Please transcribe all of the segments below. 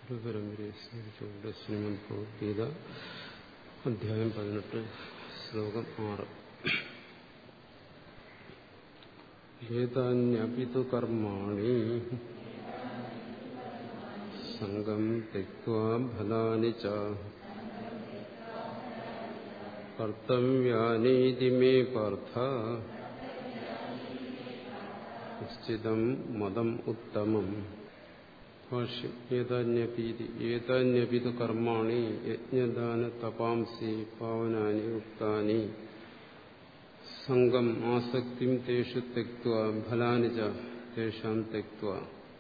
പരമ്പരയെ സ്മരിച്ചുകൊണ്ട് ശ്രീമദ് ഭഗവത്ഗീത അധ്യായം പതിനെട്ട് ശ്ലോകം ആറ് ഏതാന്യപിതു കർമാണി സംഗം തെക്വാ ഫലാനി ച കർത്തവ്യാനീതി മേ പാർത്ഥ നിശ്ചിതം മതം ഉത്തമം ഭാഷ്യം ഏതാന്യപീതി ഏതാന്യപിതു കർമാണി യജ്ഞദാന തപാംസി പാവനാനി ഉക്താനി സംഘം ആസക്തിം തേഷു തെക്വ ഫലാനി ച തേഷാം തെക്വ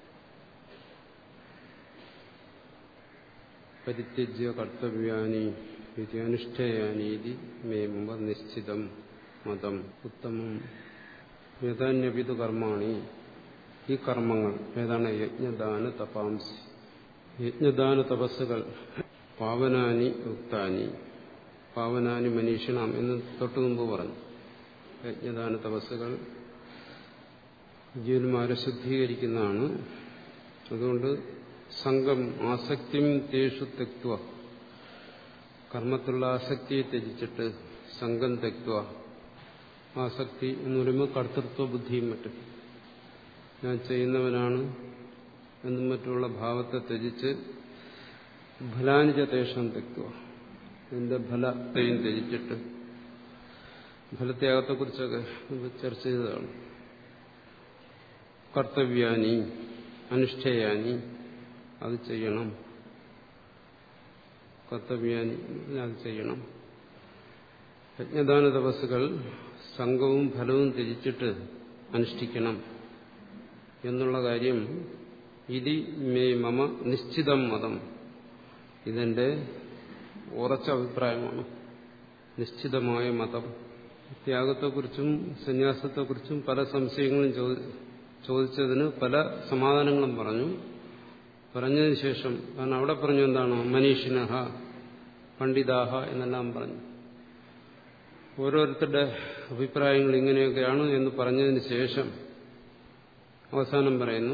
പരിത്യജ്യ കർത്തവ്യാനി ഇത് അനുഷ്ഠേയാനീതി മേ മുമ്പ് നിശ്ചിതം മതം ഉത്തമം ഏതാന്യപിതു കർമാണി ഈ കർമ്മങ്ങൾ ഏതാണ് യജ്ഞദാന തപാംസി യജ്ഞദാന തപസ്സുകൾ പാവനാനി ഉക്താനി പാവനാനി മനീഷണം എന്ന് തൊട്ടു മുമ്പ് പറഞ്ഞു യജ്ഞദാന തപസ്സുകൾ ജീവന്മാരെ ശുദ്ധീകരിക്കുന്നതാണ് അതുകൊണ്ട് സംഘം ആസക്തിയും തേഷു തെക്വ കർമ്മത്തിലുള്ള ആസക്തിയെ ത്യജിച്ചിട്ട് സംഘം തെക്വ ആസക്തി എന്ന് പറയുമ്പോൾ കർത്തൃത്വ ബുദ്ധിയും മറ്റും ഞാൻ ചെയ്യുന്നവനാണ് എന്നും മറ്റുള്ള ഭാവത്തെ ത്യജിച്ച് ഫലാനിജ തേഷം തെക്കുക ഇതിന്റെ ഫലത്തെയും ത്യജിച്ചിട്ട് ഫലത്യാഗത്തെക്കുറിച്ചൊക്കെ ചർച്ച ചെയ്തതാണ് കർത്തവ്യാനി അനുഷ്ഠേയാനി അത് ചെയ്യണം കർത്തവ്യാനി അത് ചെയ്യണം യജ്ഞദാന തപസ്സുകൾ സംഘവും ഫലവും ത്യജിച്ചിട്ട് അനുഷ്ഠിക്കണം എന്നുള്ള കാര്യം ഇതി മേ മമ നിശ്ചിതം മതം ഇതെന്റെ ഉറച്ച അഭിപ്രായമാണ് നിശ്ചിതമായ മതം ത്യാഗത്തെക്കുറിച്ചും സന്യാസത്തെക്കുറിച്ചും പല സംശയങ്ങളും ചോദിച്ചതിന് പല സമാധാനങ്ങളും പറഞ്ഞു പറഞ്ഞതിന് ശേഷം കാരണം അവിടെ പറഞ്ഞു എന്താണ് മനീഷിനഹ പണ്ഡിതാഹ എന്നെല്ലാം പറഞ്ഞു ഓരോരുത്തരുടെ അഭിപ്രായങ്ങൾ ഇങ്ങനെയൊക്കെയാണ് എന്ന് പറഞ്ഞതിന് ശേഷം അവസാനം പറയുന്നു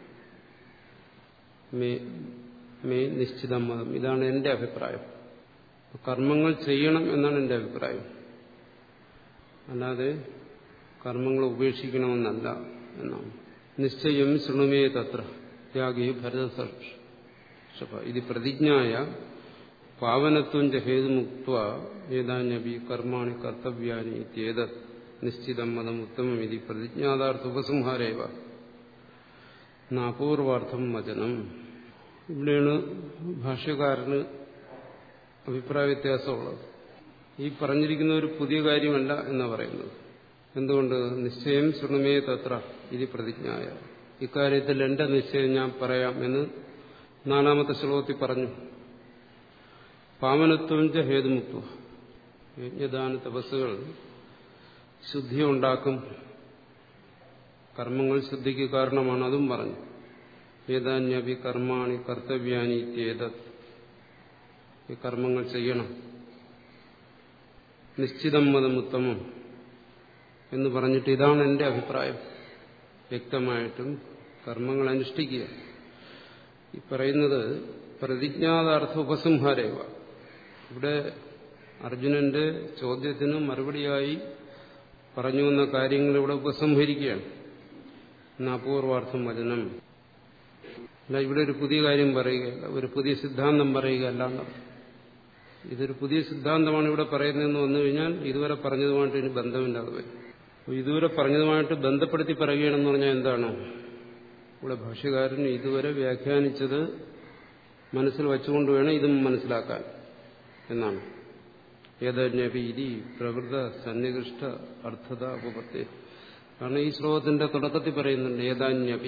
മേ നിശ്ചിത മതം ഇതാണ് എന്റെ അഭിപ്രായം കർമ്മങ്ങൾ ചെയ്യണം എന്നാണ് എന്റെ അഭിപ്രായം അല്ലാതെ കർമ്മങ്ങൾ ഉപേക്ഷിക്കണമെന്നല്ല എന്നാണ് നിശ്ചയം ശൃണുമേ തത്ര ത്യാഗി ഭരത ഇത് പ്രതിജ്ഞായ പാവനത്വം ച ഹേതുമുക്ത ഏതാന്യപി കർമാണി കർത്തവ്യാനി ഇത്യേത് നിശ്ചിതം മതം ഉത്തമം ഇത് പ്രതിജ്ഞാതാർത്ഥ ഉപസംഹാരേവ അപൂർവാർത്ഥം വചനം ഇവിടെയാണ് ഭാഷ്യക്കാരന് അഭിപ്രായ വ്യത്യാസമുള്ളത് ഈ പറഞ്ഞിരിക്കുന്ന ഒരു പുതിയ കാര്യമല്ല എന്ന് പറയുന്നത് എന്തുകൊണ്ട് നിശ്ചയം ശൃണുമേ തത്ര ഇത് പ്രതിജ്ഞായ ഇക്കാര്യത്തിൽ എന്റെ നിശ്ചയം ഞാൻ പറയാം എന്ന് നാലാമത്തെ ശ്ലോകത്തിൽ പറഞ്ഞു പാവനത്വം ച ഹേതുമുക്ത യജ്ഞദാന തപസ്സുകൾ ശുദ്ധി ഉണ്ടാക്കും കർമ്മങ്ങൾ ശുദ്ധിക്ക് കാരണമാണ് അതും പറഞ്ഞു ഏതാന്യപി കർമാണി കർത്തവ്യാനി ഇത്യേത ഈ കർമ്മങ്ങൾ ചെയ്യണം നിശ്ചിതം മതം ഉത്തമം എന്ന് പറഞ്ഞിട്ട് ഇതാണ് എന്റെ അഭിപ്രായം വ്യക്തമായിട്ടും കർമ്മങ്ങൾ അനുഷ്ഠിക്കുക ഈ പറയുന്നത് പ്രതിജ്ഞാതാർത്ഥ ഉപസംഹാരേവ ഇവിടെ അർജുനന്റെ ചോദ്യത്തിന് മറുപടിയായി പറഞ്ഞു വന്ന കാര്യങ്ങൾ ഇവിടെ ഉപസംഹരിക്കുകയാണ് അപൂർവാർത്ഥം വചനം അല്ല ഇവിടെ ഒരു പുതിയ കാര്യം പറയുകയല്ല ഒരു പുതിയ സിദ്ധാന്തം പറയുകയല്ല ഇതൊരു പുതിയ സിദ്ധാന്തമാണ് ഇവിടെ പറയുന്നതെന്ന് വന്നു കഴിഞ്ഞാൽ ഇതുവരെ പറഞ്ഞതുമായിട്ട് ഇനി ബന്ധമില്ലാതെ വരും ഇതുവരെ പറഞ്ഞതുമായിട്ട് ബന്ധപ്പെടുത്തി പറയുകയാണെന്ന് പറഞ്ഞാൽ എന്താണ് ഇവിടെ ഭാഷ്യകാരൻ ഇതുവരെ വ്യാഖ്യാനിച്ചത് മനസ്സിൽ വെച്ചുകൊണ്ട് വേണം ഇതും മനസ്സിലാക്കാൻ എന്നാണ് ഏതന്യപീതി പ്രകൃത സന്നികൃഷ്ട അർത്ഥത ഉപപത്തി കാരണം ഈ ശ്ലോകത്തിന്റെ തുടക്കത്തിൽ പറയുന്നുണ്ട് ഏതാന്യപി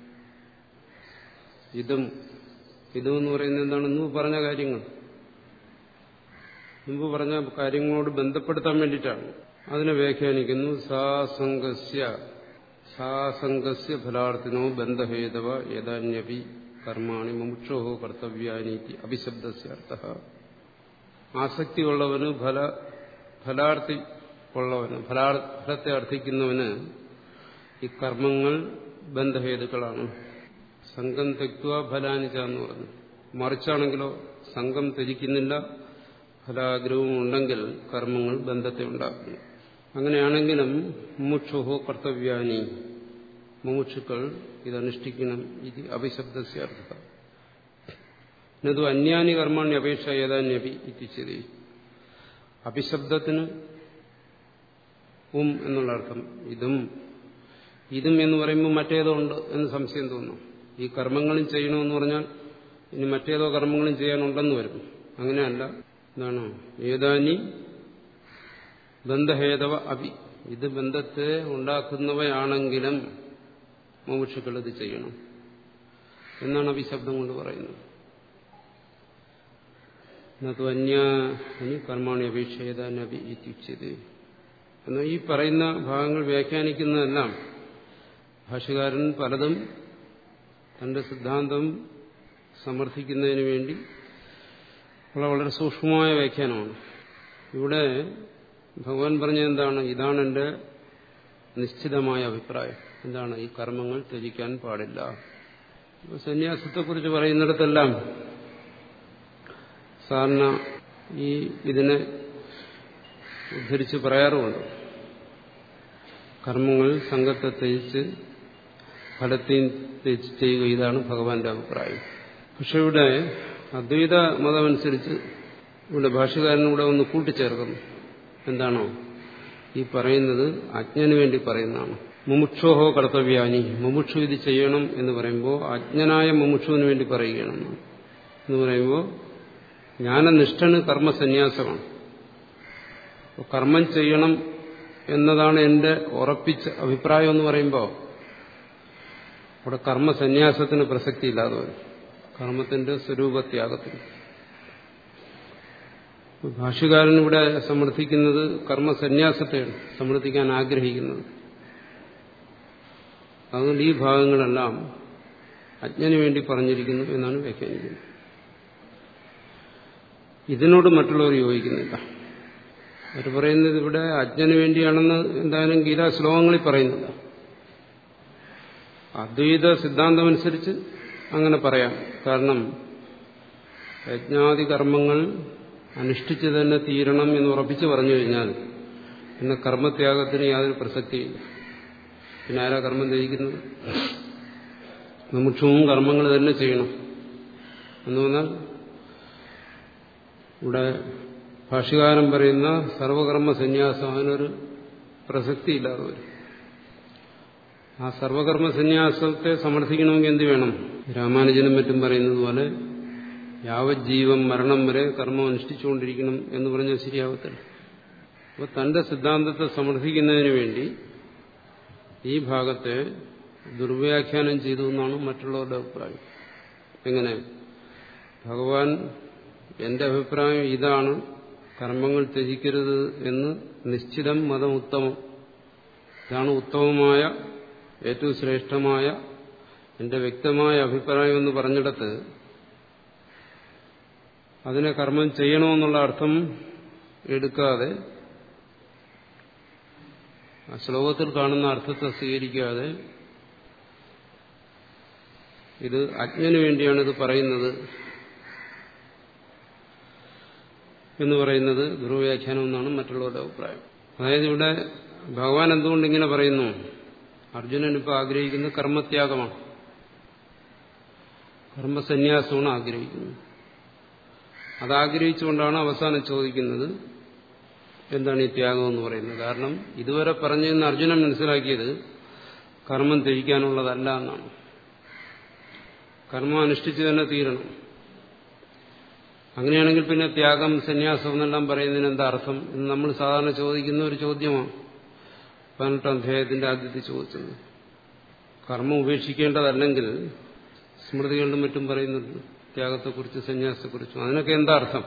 ഇതും ഇതും എന്ന് പറയുന്നത് എന്താണ് മുമ്പ് പറഞ്ഞ കാര്യങ്ങൾ മുമ്പ് പറഞ്ഞ കാര്യങ്ങളോട് ബന്ധപ്പെടുത്താൻ വേണ്ടിയിട്ടാണ് അതിനെ വ്യാഖ്യാനിക്കുന്നു സാസംഗസ്യ സാസംഗസ്യ ഫലാർത്ഥിനോ ബന്ധഹേതവ ഏതാന്യപി കർമാണി മുമുക്ഷോ കർത്തവ്യാനീതി അഭിശബ്ദസ്യ അർത്ഥ ആസക്തിയുള്ളവന് ഫല ഫലാർത്ഥി ഉള്ളവന് ഫലത്തെ അർത്ഥിക്കുന്നവന് ഈ കർമ്മങ്ങൾ ബന്ധഹേതുക്കളാണ് സംഘം തെക്കുക ഫലാനിച്ച എന്ന് പറഞ്ഞു മറിച്ചാണെങ്കിലോ സംഘം ത്യജിക്കുന്നില്ല ഫലാഗ്രഹവും ഉണ്ടെങ്കിൽ കർമ്മങ്ങൾ ബന്ധത്തെ ഉണ്ടാക്കുന്നു അങ്ങനെയാണെങ്കിലും മുമുക്ഷുഹോ കർത്തവ്യാനി മുമുക്ഷുക്കൾ ഇതനുഷ്ഠിക്കണം ഇത് അഭിശബ്ദസ്യർത്ഥ എന്നത് അന്യാനി കർമാണി അപേക്ഷ ഏതാന്യപി ഇത്തിച്ചത് അഭിശബ്ദത്തിന് ഉം എന്നുള്ള അർത്ഥം ഇതും ഇതും എന്ന് പറയുമ്പോൾ മറ്റേതോ ഉണ്ട് എന്ന് സംശയം തോന്നും ഈ കർമ്മങ്ങളും ചെയ്യണമെന്ന് പറഞ്ഞാൽ ഇനി മറ്റേതോ കർമ്മങ്ങളും ചെയ്യാനുണ്ടെന്ന് വരും അങ്ങനെയല്ല എന്താണ് ഏതാനി ബന്ധഹേതവ അഭി ഇത് ബന്ധത്തെ ഉണ്ടാക്കുന്നവയാണെങ്കിലും മുമുക്ഷുക്കൾ ഇത് ചെയ്യണം എന്നാണ് അഭിശബ്ദം കൊണ്ട് പറയുന്നത് എന്നത് അന്യാനി കർമാണി അപേക്ഷേത നബി ഇത്യുച്ചത് എന്നാൽ ഈ പറയുന്ന ഭാഗങ്ങൾ വ്യാഖ്യാനിക്കുന്നതെല്ലാം ഭാഷകാരൻ പലതും തന്റെ സിദ്ധാന്തം സമർത്ഥിക്കുന്നതിന് വേണ്ടി ഉള്ള വളരെ സൂക്ഷ്മമായ വ്യാഖ്യാനമാണ് ഇവിടെ ഭഗവാൻ പറഞ്ഞത് എന്താണ് ഇതാണ് എൻ്റെ നിശ്ചിതമായ അഭിപ്രായം എന്താണ് ഈ കർമ്മങ്ങൾ ത്യജിക്കാൻ പാടില്ല സന്യാസത്തെക്കുറിച്ച് പറയുന്നിടത്തെല്ലാം സാധാരണ ഈ ഇതിനെ ഉദ്ധരിച്ച് പറയാറുമുണ്ട് കർമ്മങ്ങൾ സംഘത്തെ ത്യജിച്ച് ഫലത്തെയും ത്യജിച്ച് ചെയ്യുക ഇതാണ് ഭഗവാന്റെ അഭിപ്രായം പക്ഷെ ഇവിടെ അദ്വൈത മതമനുസരിച്ച് ഇവിടെ ഭാഷകാരനൂടെ ഒന്ന് കൂട്ടിച്ചേർക്കുന്നു എന്താണോ ഈ പറയുന്നത് അജ്ഞന് വേണ്ടി പറയുന്നതാണ് മുമുക്ഷോഹോ കർത്തവ്യാനി മുമുക്ഷു ഇത് ചെയ്യണം എന്ന് പറയുമ്പോൾ അജ്ഞനായ മുമുക്ഷുവിന് വേണ്ടി പറയുകയാണ് എന്ന് പറയുമ്പോൾ ജ്ഞാനനിഷ്ഠന് കർമ്മസന്യാസമാണ് കർമ്മം ചെയ്യണം എന്നതാണ് എന്റെ ഉറപ്പിച്ച അഭിപ്രായം എന്ന് പറയുമ്പോൾ അവിടെ കർമ്മസന്യാസത്തിന് പ്രസക്തി ഇല്ലാതെ വരും കർമ്മത്തിന്റെ സ്വരൂപത്യാഗത്തിന് ഭാഷ്യകാരൻ ഇവിടെ സമർത്ഥിക്കുന്നത് കർമ്മസന്യാസത്തെയാണ് സമർത്ഥിക്കാൻ ആഗ്രഹിക്കുന്നത് അതുകൊണ്ട് ഈ ഭാഗങ്ങളെല്ലാം അജ്ഞന് വേണ്ടി പറഞ്ഞിരിക്കുന്നു എന്നാണ് വ്യാഖ്യാനിക്കുന്നത് ഇതിനോട് മറ്റുള്ളവർ യോജിക്കുന്നില്ല അവർ പറയുന്നത് ഇവിടെ അജ്ഞന് വേണ്ടിയാണെന്ന് എന്തായാലും ഗീതാ ശ്ലോകങ്ങളിൽ പറയുന്നില്ല അദ്വൈത സിദ്ധാന്തമനുസരിച്ച് അങ്ങനെ പറയാം കാരണം യജ്ഞാദി കർമ്മങ്ങൾ അനുഷ്ഠിച്ച് തന്നെ തീരണം എന്ന് ഉറപ്പിച്ച് പറഞ്ഞു കഴിഞ്ഞാൽ പിന്നെ കർമ്മത്യാഗത്തിന് യാതൊരു പ്രസക്തിയില്ല പിന്നെ ആരാ കർമ്മം ത്യജിക്കുന്നത് മുമുക്ഷവും കർമ്മങ്ങൾ തന്നെ ചെയ്യണം എന്ന് പറഞ്ഞാൽ ഇവിടെ ഭാഷ്യകാരൻ പറയുന്ന സർവകർമ്മ സന്യാസം അതിനൊരു പ്രസക്തിയില്ലാതെ വരും ആ സർവകർമ്മ സന്യാസത്തെ സമർത്ഥിക്കണമെങ്കിൽ എന്ത് വേണം രാമാനുജനും മറ്റും പറയുന്നത് പോലെ യാവജ്ജീവം മരണം വരെ കർമ്മം അനുഷ്ഠിച്ചുകൊണ്ടിരിക്കണം എന്ന് പറഞ്ഞാൽ ശരിയാവത്തില്ല അപ്പോൾ തന്റെ സിദ്ധാന്തത്തെ സമർത്ഥിക്കുന്നതിന് വേണ്ടി ഈ ഭാഗത്തെ ദുർവ്യാഖ്യാനം ചെയ്തു എന്നാണ് മറ്റുള്ളവരുടെ അഭിപ്രായം എങ്ങനെ ഭഗവാൻ എന്റെ അഭിപ്രായം ഇതാണ് കർമ്മങ്ങൾ ത്യജിക്കരുത് എന്ന് നിശ്ചിതം മതം ഉത്തമം ഇതാണ് ഉത്തമമായ ഏറ്റവും ശ്രേഷ്ഠമായ എന്റെ വ്യക്തമായ അഭിപ്രായം എന്ന് പറഞ്ഞിടത്ത് അതിനെ കർമ്മം ചെയ്യണമെന്നുള്ള അർത്ഥം എടുക്കാതെ ആ ശ്ലോകത്തിൽ കാണുന്ന അർത്ഥത്തെ സ്വീകരിക്കാതെ ഇത് അജ്ഞന് വേണ്ടിയാണ് ഇത് പറയുന്നത് എന്ന് പറയുന്നത് ഗുരുവ്യാഖ്യാനം എന്നാണ് മറ്റുള്ളവരുടെ അഭിപ്രായം അതായത് ഇവിടെ ഭഗവാൻ എന്തുകൊണ്ട് ഇങ്ങനെ പറയുന്നു അർജുനൻ ഇപ്പോൾ ആഗ്രഹിക്കുന്ന കർമ്മത്യാഗമാണ് കർമ്മസന്യാസമാണ് ആഗ്രഹിക്കുന്നത് അതാഗ്രഹിച്ചുകൊണ്ടാണ് അവസാനം ചോദിക്കുന്നത് എന്താണ് ഈ ത്യാഗം എന്ന് പറയുന്നത് കാരണം ഇതുവരെ പറഞ്ഞതെന്ന് അർജുനൻ മനസ്സിലാക്കിയത് കർമ്മം ത്യജിക്കാനുള്ളതല്ല എന്നാണ് കർമ്മം അനുഷ്ഠിച്ച് തന്നെ തീരണം അങ്ങനെയാണെങ്കിൽ പിന്നെ ത്യാഗം സന്യാസം എന്നെല്ലാം പറയുന്നതിന് എന്താ അർത്ഥം എന്ന് നമ്മൾ സാധാരണ ചോദിക്കുന്ന ഒരു ചോദ്യമാണ് പതിനെട്ടാം അധ്യായത്തിന്റെ ആദ്യത്തിൽ ചോദിച്ചത് കർമ്മം ഉപേക്ഷിക്കേണ്ടതല്ലെങ്കിൽ സ്മൃതികളിലും മറ്റും പറയുന്നുണ്ട് ത്യാഗത്തെക്കുറിച്ച് സന്യാസത്തെക്കുറിച്ചും അതിനൊക്കെ എന്താ അർത്ഥം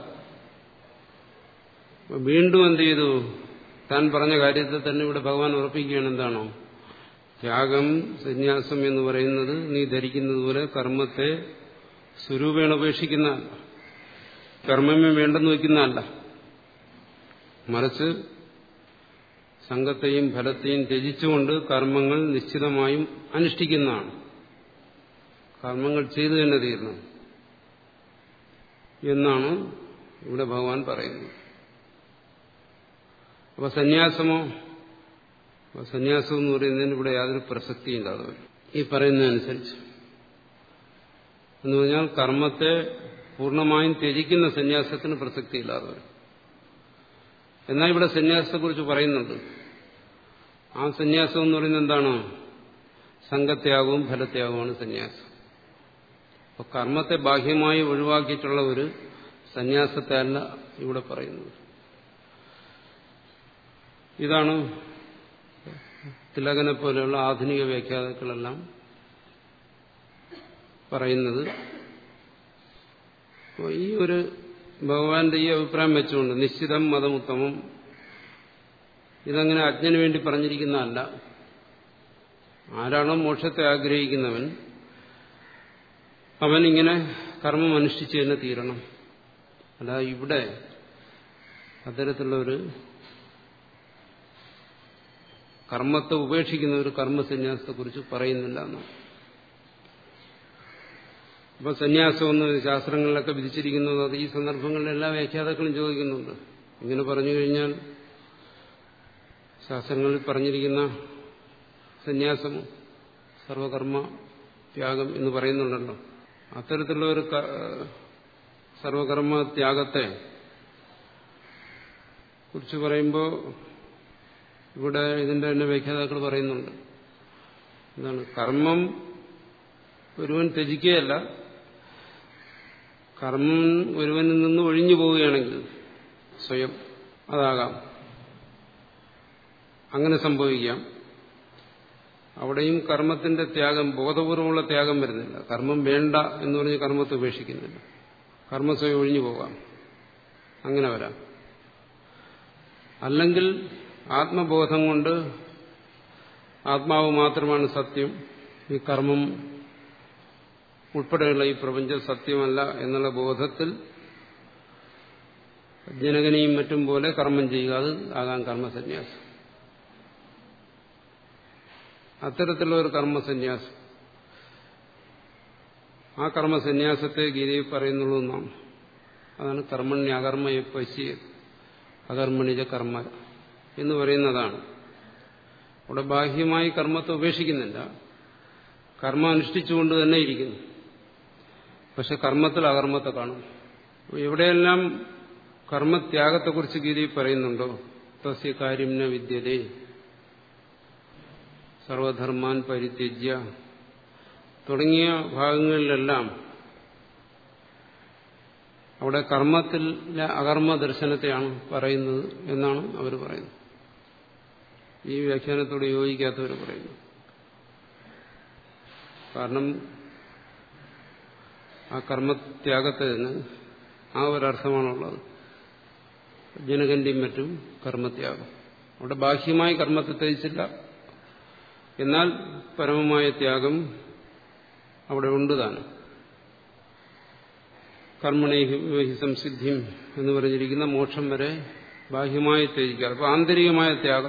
വീണ്ടും എന്ത് ചെയ്തു താൻ പറഞ്ഞ കാര്യത്തെ തന്നെ ഇവിടെ ഭഗവാൻ ഉറപ്പിക്കുകയാണ് എന്താണോ ത്യാഗം സന്യാസം എന്ന് പറയുന്നത് നീ ധരിക്കുന്നത് പോലെ കർമ്മത്തെ സ്വരൂപേണ ഉപേക്ഷിക്കുന്നതല്ല കർമ്മമേ വേണ്ടെന്ന് വയ്ക്കുന്നതല്ല മറിച്ച് സംഘത്തെയും ഫലത്തെയും ത്യജിച്ചുകൊണ്ട് കർമ്മങ്ങൾ നിശ്ചിതമായും അനുഷ്ഠിക്കുന്നതാണ് കർമ്മങ്ങൾ ചെയ്തു തന്നെ തീരണം എന്നാണ് ഇവിടെ ഭഗവാൻ പറയുന്നത് അപ്പൊ സന്യാസമോ അപ്പൊ സന്യാസം എന്ന് പറയുന്നതിന് ഇവിടെ യാതൊരു പ്രസക്തിയില്ലാതെ വരും ഈ പറയുന്നതനുസരിച്ച് എന്ന് പറഞ്ഞാൽ കർമ്മത്തെ പൂർണ്ണമായും ത്യജിക്കുന്ന സന്യാസത്തിന് പ്രസക്തിയില്ലാതെ വരും എന്നാൽ ഇവിടെ സന്യാസത്തെക്കുറിച്ച് പറയുന്നുണ്ട് ആ സന്യാസം എന്ന് പറയുന്നത് എന്താണ് സംഘത്യാഗവും ഫലത്യാഗവുമാണ് സന്യാസം അപ്പൊ കർമ്മത്തെ ബാഹ്യമായി ഒഴിവാക്കിയിട്ടുള്ള ഒരു സന്യാസത്തെ അല്ല ഇവിടെ പറയുന്നത് ഇതാണ് തിലകനെ പോലെയുള്ള ആധുനിക വ്യാഖ്യാതാക്കളെല്ലാം പറയുന്നത് അപ്പോൾ ഈ ഒരു ഭഗവാന്റെ ഈ അഭിപ്രായം വെച്ചുകൊണ്ട് നിശ്ചിതം മതമുത്തമം ഇതങ്ങനെ അജ്ഞന് വേണ്ടി പറഞ്ഞിരിക്കുന്നതല്ല ആരാണോ മോക്ഷത്തെ ആഗ്രഹിക്കുന്നവൻ അവൻ ഇങ്ങനെ കർമ്മം അനുഷ്ഠിച്ചു തന്നെ തീരണം അല്ല ഇവിടെ അത്തരത്തിലുള്ള ഒരു കർമ്മത്തെ ഉപേക്ഷിക്കുന്ന ഒരു കർമ്മസന്യാസത്തെക്കുറിച്ച് പറയുന്നില്ല എന്നാണ് അപ്പൊ സന്യാസം എന്ന് ശാസ്ത്രങ്ങളിലൊക്കെ വിധിച്ചിരിക്കുന്നത് അത് ഈ സന്ദർഭങ്ങളിൽ എല്ലാ വ്യാഖ്യാതാക്കളും ചോദിക്കുന്നുണ്ട് ഇങ്ങനെ പറഞ്ഞു കഴിഞ്ഞാൽ ശാസ്ത്രങ്ങളിൽ പറഞ്ഞിരിക്കുന്ന സന്യാസം സർവകർമ്മ ത്യാഗം എന്ന് പറയുന്നുണ്ടല്ലോ അത്തരത്തിലുള്ള ഒരു സർവകർമ്മ ത്യാഗത്തെ കുറിച്ച് പറയുമ്പോൾ ഇവിടെ ഇതിന്റെ തന്നെ വ്യാഖ്യാതാക്കൾ പറയുന്നുണ്ട് എന്താണ് കർമ്മം ഒരുവൻ ത്യജിക്കുകയല്ല കർമ്മം ഒരുവനിൽ നിന്ന് ഒഴിഞ്ഞു പോവുകയാണെങ്കിൽ സ്വയം അതാകാം അങ്ങനെ സംഭവിക്കാം അവിടെയും കർമ്മത്തിന്റെ ത്യാഗം ബോധപൂർവമുള്ള ത്യാഗം വരുന്നില്ല കർമ്മം വേണ്ട എന്ന് പറഞ്ഞ് കർമ്മത്തെ ഉപേക്ഷിക്കുന്നില്ല കർമ്മ സ്വയം ഒഴിഞ്ഞു പോകാം അങ്ങനെ വരാം അല്ലെങ്കിൽ ആത്മബോധം കൊണ്ട് ആത്മാവ് മാത്രമാണ് സത്യം ഈ കർമ്മം ഉൾപ്പെടെയുള്ള ഈ പ്രപഞ്ചം സത്യമല്ല എന്നുള്ള ബോധത്തിൽ ജനകനെയും മറ്റും പോലെ കർമ്മം ചെയ്യുക അത് ആകാം കർമ്മസന്യാസം അത്തരത്തിലുള്ള ഒരു കർമ്മസന്യാസം ആ കർമ്മസന്യാസത്തെ ഗീതയിൽ പറയുന്നുള്ളൂ നാം അതാണ് കർമ്മണ്യ അകർമ്മയെ പശ്യ അകർമ്മണിജ കർമ്മ എന്ന് പറയുന്നതാണ് അവിടെ ബാഹ്യമായി കർമ്മത്തെ ഉപേക്ഷിക്കുന്നില്ല കർമ്മം അനുഷ്ഠിച്ചുകൊണ്ട് തന്നെ ഇരിക്കുന്നു പക്ഷെ കർമ്മത്തിൽ അകർമ്മത്തെ കാണും എവിടെയെല്ലാം കർമ്മത്യാഗത്തെക്കുറിച്ച് ഗീതയിൽ പറയുന്നുണ്ടോ തസ്യ കാര്യം ന വിദ്യതേ സർവധർമാൻ പരിത്യജ്യ തുടങ്ങിയ ഭാഗങ്ങളിലെല്ലാം അവിടെ കർമ്മത്തിലെ അകർമ്മ ദർശനത്തെയാണ് പറയുന്നത് എന്നാണ് അവർ പറയുന്നത് ഈ വ്യാഖ്യാനത്തോട് യോജിക്കാത്തവർ പറയുന്നു കാരണം ആ കർമ്മത്യാഗത്തിന് ആ ഒരർത്ഥമാണുള്ളത് ജനകന്റെയും മറ്റും കർമ്മത്യാഗം അവിടെ ബാഹ്യമായി കർമ്മത്തെ ത്യജിച്ചില്ല എന്നാൽ പരമമായ ത്യാഗം അവിടെ ഉണ്ട് താനും കർമ്മണേഹി സംസിദ്ധിം എന്ന് പറഞ്ഞിരിക്കുന്ന മോക്ഷം വരെ ബാഹ്യമായി ത്യജിക്കുക അപ്പോൾ ആന്തരികമായ ത്യാഗം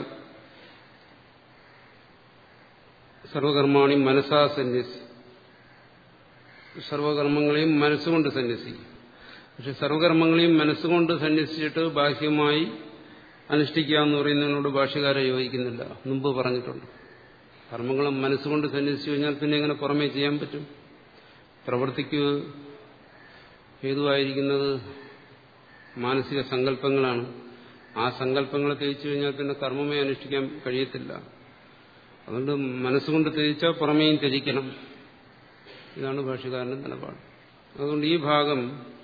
സർവകർമാണി മനസ്സാ സന്യസി സർവകർമ്മങ്ങളെയും മനസ്സുകൊണ്ട് സന്യസിക്കും പക്ഷെ സർവകർമ്മങ്ങളെയും മനസ്സുകൊണ്ട് സന്യസിച്ചിട്ട് ബാഹ്യമായി അനുഷ്ഠിക്കുക എന്ന് പറയുന്നതിനോട് ഭാഷകാരെ യോജിക്കുന്നില്ല മുമ്പ് പറഞ്ഞിട്ടുണ്ട് കർമ്മങ്ങളും മനസ്സുകൊണ്ട് സന്യസിച്ചു കഴിഞ്ഞാൽ പിന്നെ എങ്ങനെ പുറമേ ചെയ്യാൻ പറ്റും പ്രവൃത്തിക്ക് ഹേതുവായിരിക്കുന്നത് മാനസിക സങ്കല്പങ്ങളാണ് ആ സങ്കല്പങ്ങളെ തേച്ചു കഴിഞ്ഞാൽ പിന്നെ കർമ്മമേ അനുഷ്ഠിക്കാൻ കഴിയത്തില്ല അതുകൊണ്ട് മനസ്സുകൊണ്ട് ത്യജിച്ചാൽ പുറമേയും ത്യജിക്കണം ഇതാണ് ഭാഷകാരന്റെ നിലപാട് അതുകൊണ്ട് ഈ ഭാഗം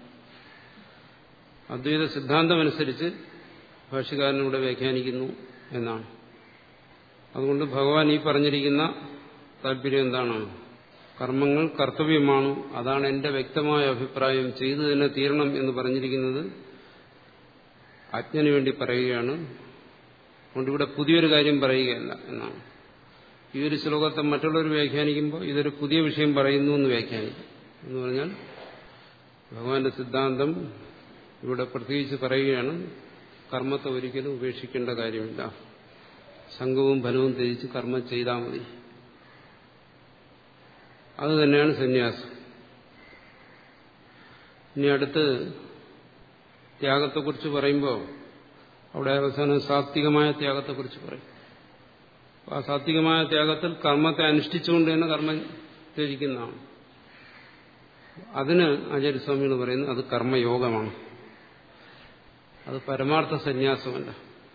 അദ്വൈത സിദ്ധാന്തമനുസരിച്ച് ഭാഷകാരനിവിടെ വ്യാഖ്യാനിക്കുന്നു എന്നാണ് അതുകൊണ്ട് ഭഗവാൻ ഈ പറഞ്ഞിരിക്കുന്ന താല്പര്യം എന്താണ് കർമ്മങ്ങൾ കർത്തവ്യമാണ് അതാണ് എന്റെ വ്യക്തമായ അഭിപ്രായം ചെയ്തു തന്നെ തീരണം എന്ന് പറഞ്ഞിരിക്കുന്നത് അജ്ഞന് വേണ്ടി പറയുകയാണ് അതുകൊണ്ട് ഇവിടെ പുതിയൊരു കാര്യം പറയുകയല്ല എന്നാണ് ഈ ഒരു ശ്ലോകത്തെ മറ്റുള്ളവർ വ്യാഖ്യാനിക്കുമ്പോൾ ഇതൊരു പുതിയ വിഷയം പറയുന്നു എന്ന് വ്യാഖ്യാനിക്കും എന്ന് പറഞ്ഞാൽ ഭഗവാന്റെ സിദ്ധാന്തം ഇവിടെ പ്രത്യേകിച്ച് പറയുകയാണ് കർമ്മത്തെ ഒരിക്കലും ഉപേക്ഷിക്കേണ്ട കാര്യമില്ല സംഘവും ഫലവും ത്യജിച്ച് കർമ്മം ചെയ്താൽ മതി അത് തന്നെയാണ് സന്യാസം ഇനി അടുത്ത് ത്യാഗത്തെക്കുറിച്ച് പറയുമ്പോൾ അവിടെ അവസാനം സാത്വികമായ ത്യാഗത്തെക്കുറിച്ച് പറയും ആ സാത്വികമായ ത്യാഗത്തിൽ കർമ്മത്തെ അനുഷ്ഠിച്ചുകൊണ്ട് തന്നെ കർമ്മം ത്യജിക്കുന്നതാണ് അതിന് ആചാര്യസ്വാമികൾ പറയുന്നത് അത് കർമ്മയോഗമാണ് അത് പരമാർത്ഥ സന്യാസമല്ല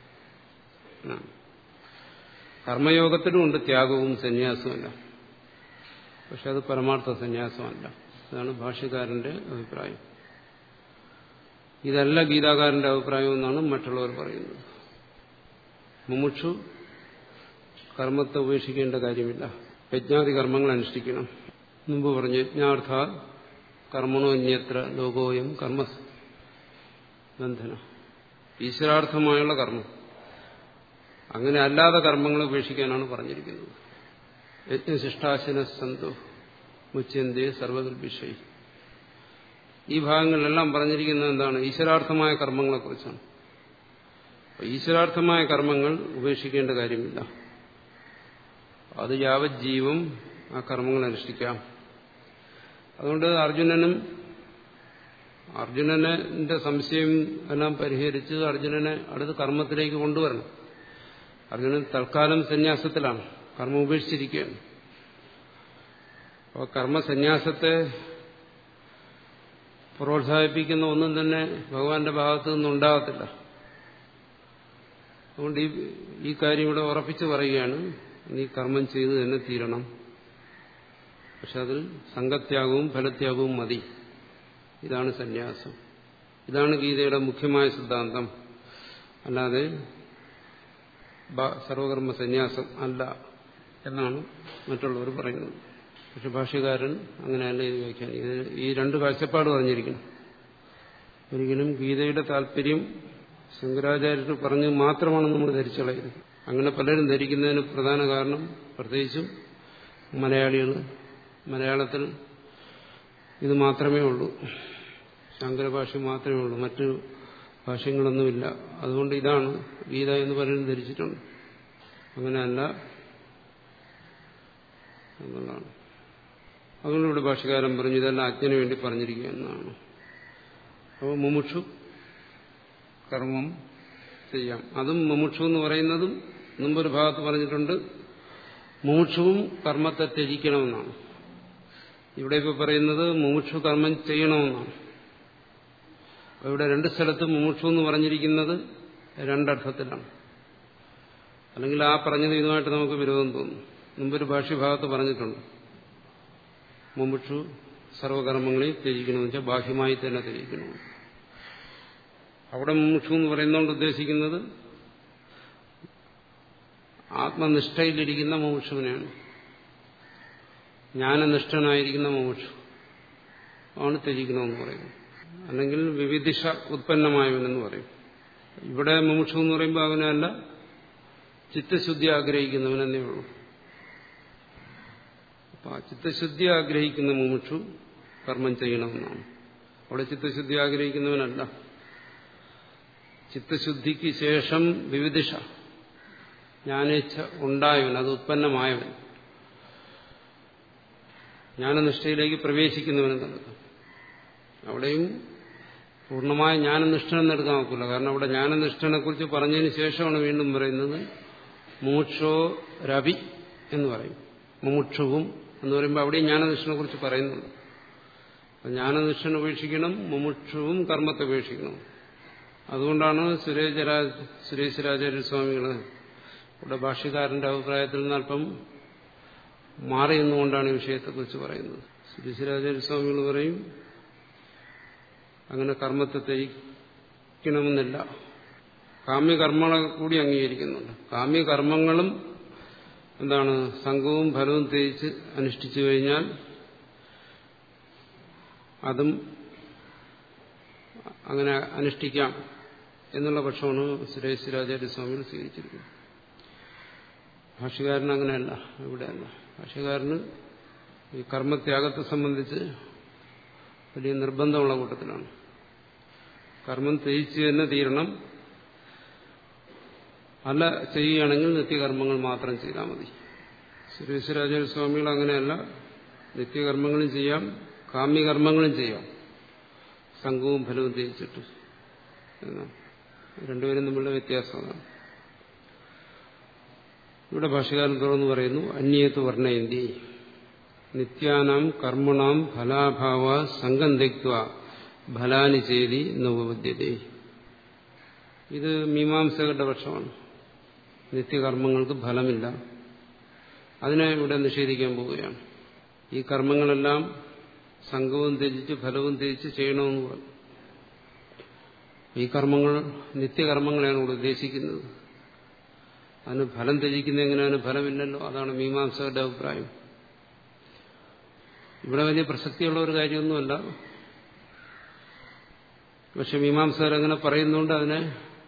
കർമ്മയോഗത്തിലും ഉണ്ട് ത്യാഗവും സന്യാസവുമല്ല പക്ഷെ അത് പരമാർത്ഥ സന്യാസമല്ല അതാണ് ഭാഷ്യക്കാരന്റെ അഭിപ്രായം ഇതല്ല ഗീതാകാരന്റെ അഭിപ്രായം എന്നാണ് മറ്റുള്ളവർ പറയുന്നത് മുമുക്ഷു കർമ്മത്തെ ഉപേക്ഷിക്കേണ്ട കാര്യമില്ല യജ്ഞാതി കർമ്മങ്ങൾ അനുഷ്ഠിക്കണം മുമ്പ് പറഞ്ഞു യജ്ഞാർത്ഥ കർമ്മണോ അന്യത്ര ലോകോയം കർമ്മ ബന്ധന ഈശ്വരാർത്ഥമായുള്ള കർമ്മം അങ്ങനെ അല്ലാതെ കർമ്മങ്ങൾ ഉപേക്ഷിക്കാനാണ് പറഞ്ഞിരിക്കുന്നത് യജ്ഞശിഷ്ടാശന സന്തോ മുച്ചന്തേ സർവകൽപിഷയി ഈ ഭാഗങ്ങളിലെല്ലാം പറഞ്ഞിരിക്കുന്നത് എന്താണ് ഈശ്വരാർത്ഥമായ കർമ്മങ്ങളെക്കുറിച്ചാണ് ഈശ്വരാർത്ഥമായ കർമ്മങ്ങൾ ഉപേക്ഷിക്കേണ്ട കാര്യമില്ല അത് യാവത് ജീവം ആ കർമ്മങ്ങൾ അനുഷ്ഠിക്കാം അതുകൊണ്ട് അർജുനനും അർജുനന്റെ സംശയം എല്ലാം പരിഹരിച്ച് അർജുനനെ അടുത്ത് കർമ്മത്തിലേക്ക് കൊണ്ടുവരണം അർജുനൻ തൽക്കാലം സന്യാസത്തിലാണ് കർമ്മം ഉപേക്ഷിച്ചിരിക്കുകയാണ് അപ്പോൾ കർമ്മസന്യാസത്തെ പ്രോത്സാഹിപ്പിക്കുന്ന ഒന്നും തന്നെ ഭഗവാന്റെ ഭാഗത്തു നിന്നുണ്ടാകത്തില്ല അതുകൊണ്ട് ഈ ഈ കാര്യം ഇവിടെ ഉറപ്പിച്ചു പറയുകയാണ് നീ കർമ്മം ചെയ്ത് തന്നെ തീരണം പക്ഷെ അതിൽ സംഘത്യാഗവും ഫലത്യാഗവും മതി ഇതാണ് സന്യാസം ഇതാണ് ഗീതയുടെ മുഖ്യമായ സിദ്ധാന്തം അല്ലാതെ സർവകർമ്മ സന്യാസം അല്ല എന്നാണ് മറ്റുള്ളവർ പറയുന്നത് പക്ഷെ ഭാഷ്യകാരൻ അങ്ങനെയല്ല ഇത് വ്യാഖ്യാനിക്കുന്നത് ഈ രണ്ട് കാഴ്ചപ്പാട് പറഞ്ഞിരിക്കണം ഒരിക്കലും ഗീതയുടെ താല്പര്യം ശങ്കരാചാര്യർ പറഞ്ഞ് മാത്രമാണ് നമ്മൾ ധരിച്ചളയത് അങ്ങനെ പലരും ധരിക്കുന്നതിന് പ്രധാന കാരണം പ്രത്യേകിച്ചും മലയാളികൾ മലയാളത്തിൽ ഇത് മാത്രമേ ഉള്ളൂ ശങ്കരഭാഷ മാത്രമേ ഉള്ളൂ മറ്റു ഭാഷ്യങ്ങളൊന്നുമില്ല അതുകൊണ്ട് ഇതാണ് ഗീത എന്ന് പലരും ധരിച്ചിട്ടുണ്ട് അങ്ങനെയല്ല എന്നുള്ളതാണ് അതുകൊണ്ട് ഇവിടെ ഭാഷകാരൻ പറഞ്ഞു ഇതെല്ലാം അജ്ഞന് വേണ്ടി പറഞ്ഞിരിക്കുക എന്നാണ് അപ്പോൾ മുമുക്ഷു കർമ്മം ചെയ്യാം അതും മുമുക്ഷു എന്ന് പറയുന്നതും മുമ്പൊരു ഭാഗത്ത് പറഞ്ഞിട്ടുണ്ട് മുമുക്ഷുവും കർമ്മത്തെ ത്യജിക്കണമെന്നാണ് ഇവിടെ ഇപ്പോൾ പറയുന്നത് മുമുക്ഷു കർമ്മം ചെയ്യണമെന്നാണ് ഇവിടെ രണ്ട് സ്ഥലത്തും മുമുക്ഷു എന്ന് പറഞ്ഞിരിക്കുന്നത് രണ്ടർത്ഥത്തിലാണ് അല്ലെങ്കിൽ ആ പറഞ്ഞത് ഇതുമായിട്ട് നമുക്ക് വിരോധം തോന്നും മുമ്പൊരു ഭാഷ്യഭാഗത്ത് പറഞ്ഞിട്ടുണ്ട് മുമുക്ഷു സർവകർമ്മങ്ങളെയും ത്യജിക്കണമെന്ന് വെച്ചാൽ ബാഹ്യമായി തന്നെ ത്യജിക്കണം അവിടെ മുമുക്ഷു എന്ന് പറയുന്നതുകൊണ്ട് ഉദ്ദേശിക്കുന്നത് ആത്മനിഷ്ഠയിലിരിക്കുന്ന മുമുക്ഷുവിനെയാണ് ജ്ഞാനനിഷ്ഠനായിരിക്കുന്ന മുമുക്ഷു ആണ് ത്യജിക്കണമെന്ന് പറയുന്നത് അല്ലെങ്കിൽ വിവിധിഷ ഉത്പന്നമായവനെന്ന് പറയും ഇവിടെ മുമുക്ഷു എന്ന് പറയുമ്പോൾ അവനല്ല ചിത്തശുദ്ധി ആഗ്രഹിക്കുന്നവനെന്നേ ഉള്ളൂ അപ്പൊ ആ ചിത്തശുദ്ധി ആഗ്രഹിക്കുന്ന മുമുക്ഷു കർമ്മം ചെയ്യണമെന്നാണ് അവിടെ ചിത്തശുദ്ധി ആഗ്രഹിക്കുന്നവനല്ല ചിത്തശുദ്ധിക്ക് ശേഷം വിവിധിഷ ജ്ഞാനേച്ഛ ഉണ്ടായവൻ അത് ഉത്പന്നമായവൻ ജ്ഞാനനിഷ്ഠയിലേക്ക് പ്രവേശിക്കുന്നവനെന്നുള്ളത് അവിടെയും പൂർണ്ണമായ ജ്ഞാനനിഷ്ഠനെന്ന് എടുക്കാൻ നോക്കില്ല കാരണം അവിടെ ജ്ഞാനനിഷ്ഠനെ കുറിച്ച് പറഞ്ഞതിന് ശേഷമാണ് വീണ്ടും പറയുന്നത് മൂക്ഷോ രവി എന്ന് പറയും മുമുക്ഷുവും എന്ന് പറയുമ്പോൾ അവിടെ ജ്ഞാനനിഷ്ഠനെ കുറിച്ച് പറയുന്നുണ്ട് ജ്ഞാനനിഷ്ഠൻ ഉപേക്ഷിക്കണം മുമുക്ഷുവും കർമ്മത്തെ ഉപേക്ഷിക്കണം അതുകൊണ്ടാണ് സുരേശരാജ് സുരേശ്വരാചാര്യ സ്വാമികൾ ഇവിടെ ഭാഷ്യക്കാരന്റെ അഭിപ്രായത്തിൽ നിന്ന് അല്പം മാറി നിന്നുകൊണ്ടാണ് ഈ വിഷയത്തെക്കുറിച്ച് പറയുന്നത് സുരേശ്വരാചാര്യ സ്വാമികൾ പറയും അങ്ങനെ കർമ്മത്തെ ത്യജിക്കണമെന്നില്ല കാമ്യകർമ്മങ്ങളെ കൂടി അംഗീകരിക്കുന്നുണ്ട് കാമ്യകർമ്മങ്ങളും എന്താണ് സംഘവും ഫലവും തേച്ച് അനുഷ്ഠിച്ചു കഴിഞ്ഞാൽ അതും അങ്ങനെ അനുഷ്ഠിക്കാം എന്നുള്ള പക്ഷമാണ് സുരേശ്വരാചാര്യ സ്വാമികൾ സ്വീകരിച്ചിരിക്കുന്നത് ഭാഷകാരൻ അങ്ങനെയല്ല ഇവിടെയല്ല ഭാഷകാരന് ഈ കർമ്മത്യാഗത്തെ സംബന്ധിച്ച് വലിയ നിർബന്ധമുള്ള കൂട്ടത്തിലാണ് കർമ്മം ത്യജിച്ച് തന്നെ തീരണം അല്ല ചെയ്യുകയാണെങ്കിൽ നിത്യകർമ്മങ്ങൾ മാത്രം ചെയ്താൽ മതി സുരേശ്വരാചാര്യ സ്വാമികൾ അങ്ങനെയല്ല നിത്യകർമ്മങ്ങളും ചെയ്യാം കാമ്യകർമ്മങ്ങളും ചെയ്യാം സംഘവും ഫലവും ത്യജിച്ചിട്ട് എന്നാണ് രണ്ടുപേരും തമ്മിലുള്ള വ്യത്യാസമാണ് ഇവിടെ ഭാഷകാരൻ തുറന്നു പറയുന്നു അന്യേത്ത് വർണ്ണയന്തി നിത്യാനാം കർമ്മണാം ഫലാഭാവ സംഘം തെക്വ ഫലാനി ചേരി നോപദ്ധ്യത ഇത് മീമാംസകരുടെ പക്ഷമാണ് നിത്യകർമ്മങ്ങൾക്ക് ഫലമില്ല അതിനെ ഇവിടെ നിഷേധിക്കാൻ പോവുകയാണ് ഈ കർമ്മങ്ങളെല്ലാം സംഘവും ത്യജിച്ച് ഫലവും ത്യജിച്ച് ചെയ്യണമെന്ന് പറഞ്ഞു ഈ കർമ്മങ്ങൾ നിത്യകർമ്മങ്ങളെയാണ് ഇവിടെ ഉദ്ദേശിക്കുന്നത് അതിന് ഫലം ത്യജിക്കുന്ന എങ്ങനെയാണ് ഫലമില്ലല്ലോ അതാണ് മീമാംസകരുടെ അഭിപ്രായം ഇവിടെ വലിയ പ്രസക്തിയുള്ള ഒരു കാര്യമൊന്നുമല്ല പക്ഷെ മീമാംസകർ അങ്ങനെ പറയുന്നുകൊണ്ട് അതിനെ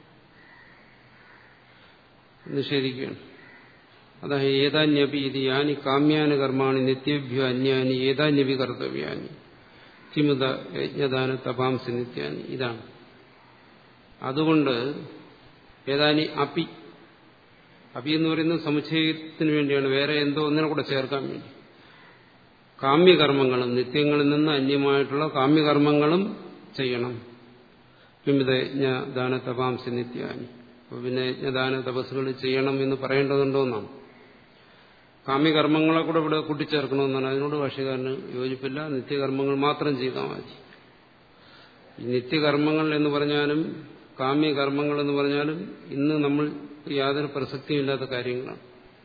നിഷേധിക്കുകയാണ് അതായത് ഏതാന്യപി ഇത് യാനി കാമ്യാനി കർമാണി നിത്യഭ്യോ അന്യാനി ഏതാന്യപി കർത്തവ്യാനി കിമുത യജ്ഞദാന തപാംസി നിത്യാനി ഇതാണ് അതുകൊണ്ട് ഏതാനി അപി അപി എന്ന് പറയുന്നത് സമുച്ചയത്തിന് വേണ്ടിയാണ് വേറെ എന്തോ ഒന്നിനെ കൂടെ ചേർക്കാൻ വേണ്ടി കാമ്യകർമ്മങ്ങളും നിത്യങ്ങളിൽ നിന്ന് അന്യമായിട്ടുള്ള കാമ്യകർമ്മങ്ങളും ചെയ്യണം വിമിത യജ്ഞദാന തപാംസി നിത്യാനി അപ്പോൾ പിന്നെ യജ്ഞദാന തപസ്സുകൾ ചെയ്യണം എന്ന് പറയേണ്ടതുണ്ടോ എന്നാണ് കാമ്യകർമ്മങ്ങളെ കൂടെ ഇവിടെ കൂട്ടിച്ചേർക്കണമെന്നാണ് അതിനോട് ഭാഷകാരന് യോജിപ്പില്ല നിത്യകർമ്മങ്ങൾ മാത്രം ചെയ്താൽ മതി ഈ നിത്യകർമ്മങ്ങൾ എന്ന് പറഞ്ഞാലും കാമ്യകർമ്മങ്ങൾ എന്ന് പറഞ്ഞാലും ഇന്ന് നമ്മൾ യാതൊരു പ്രസക്തിയുമില്ലാത്ത കാര്യങ്ങളാണ്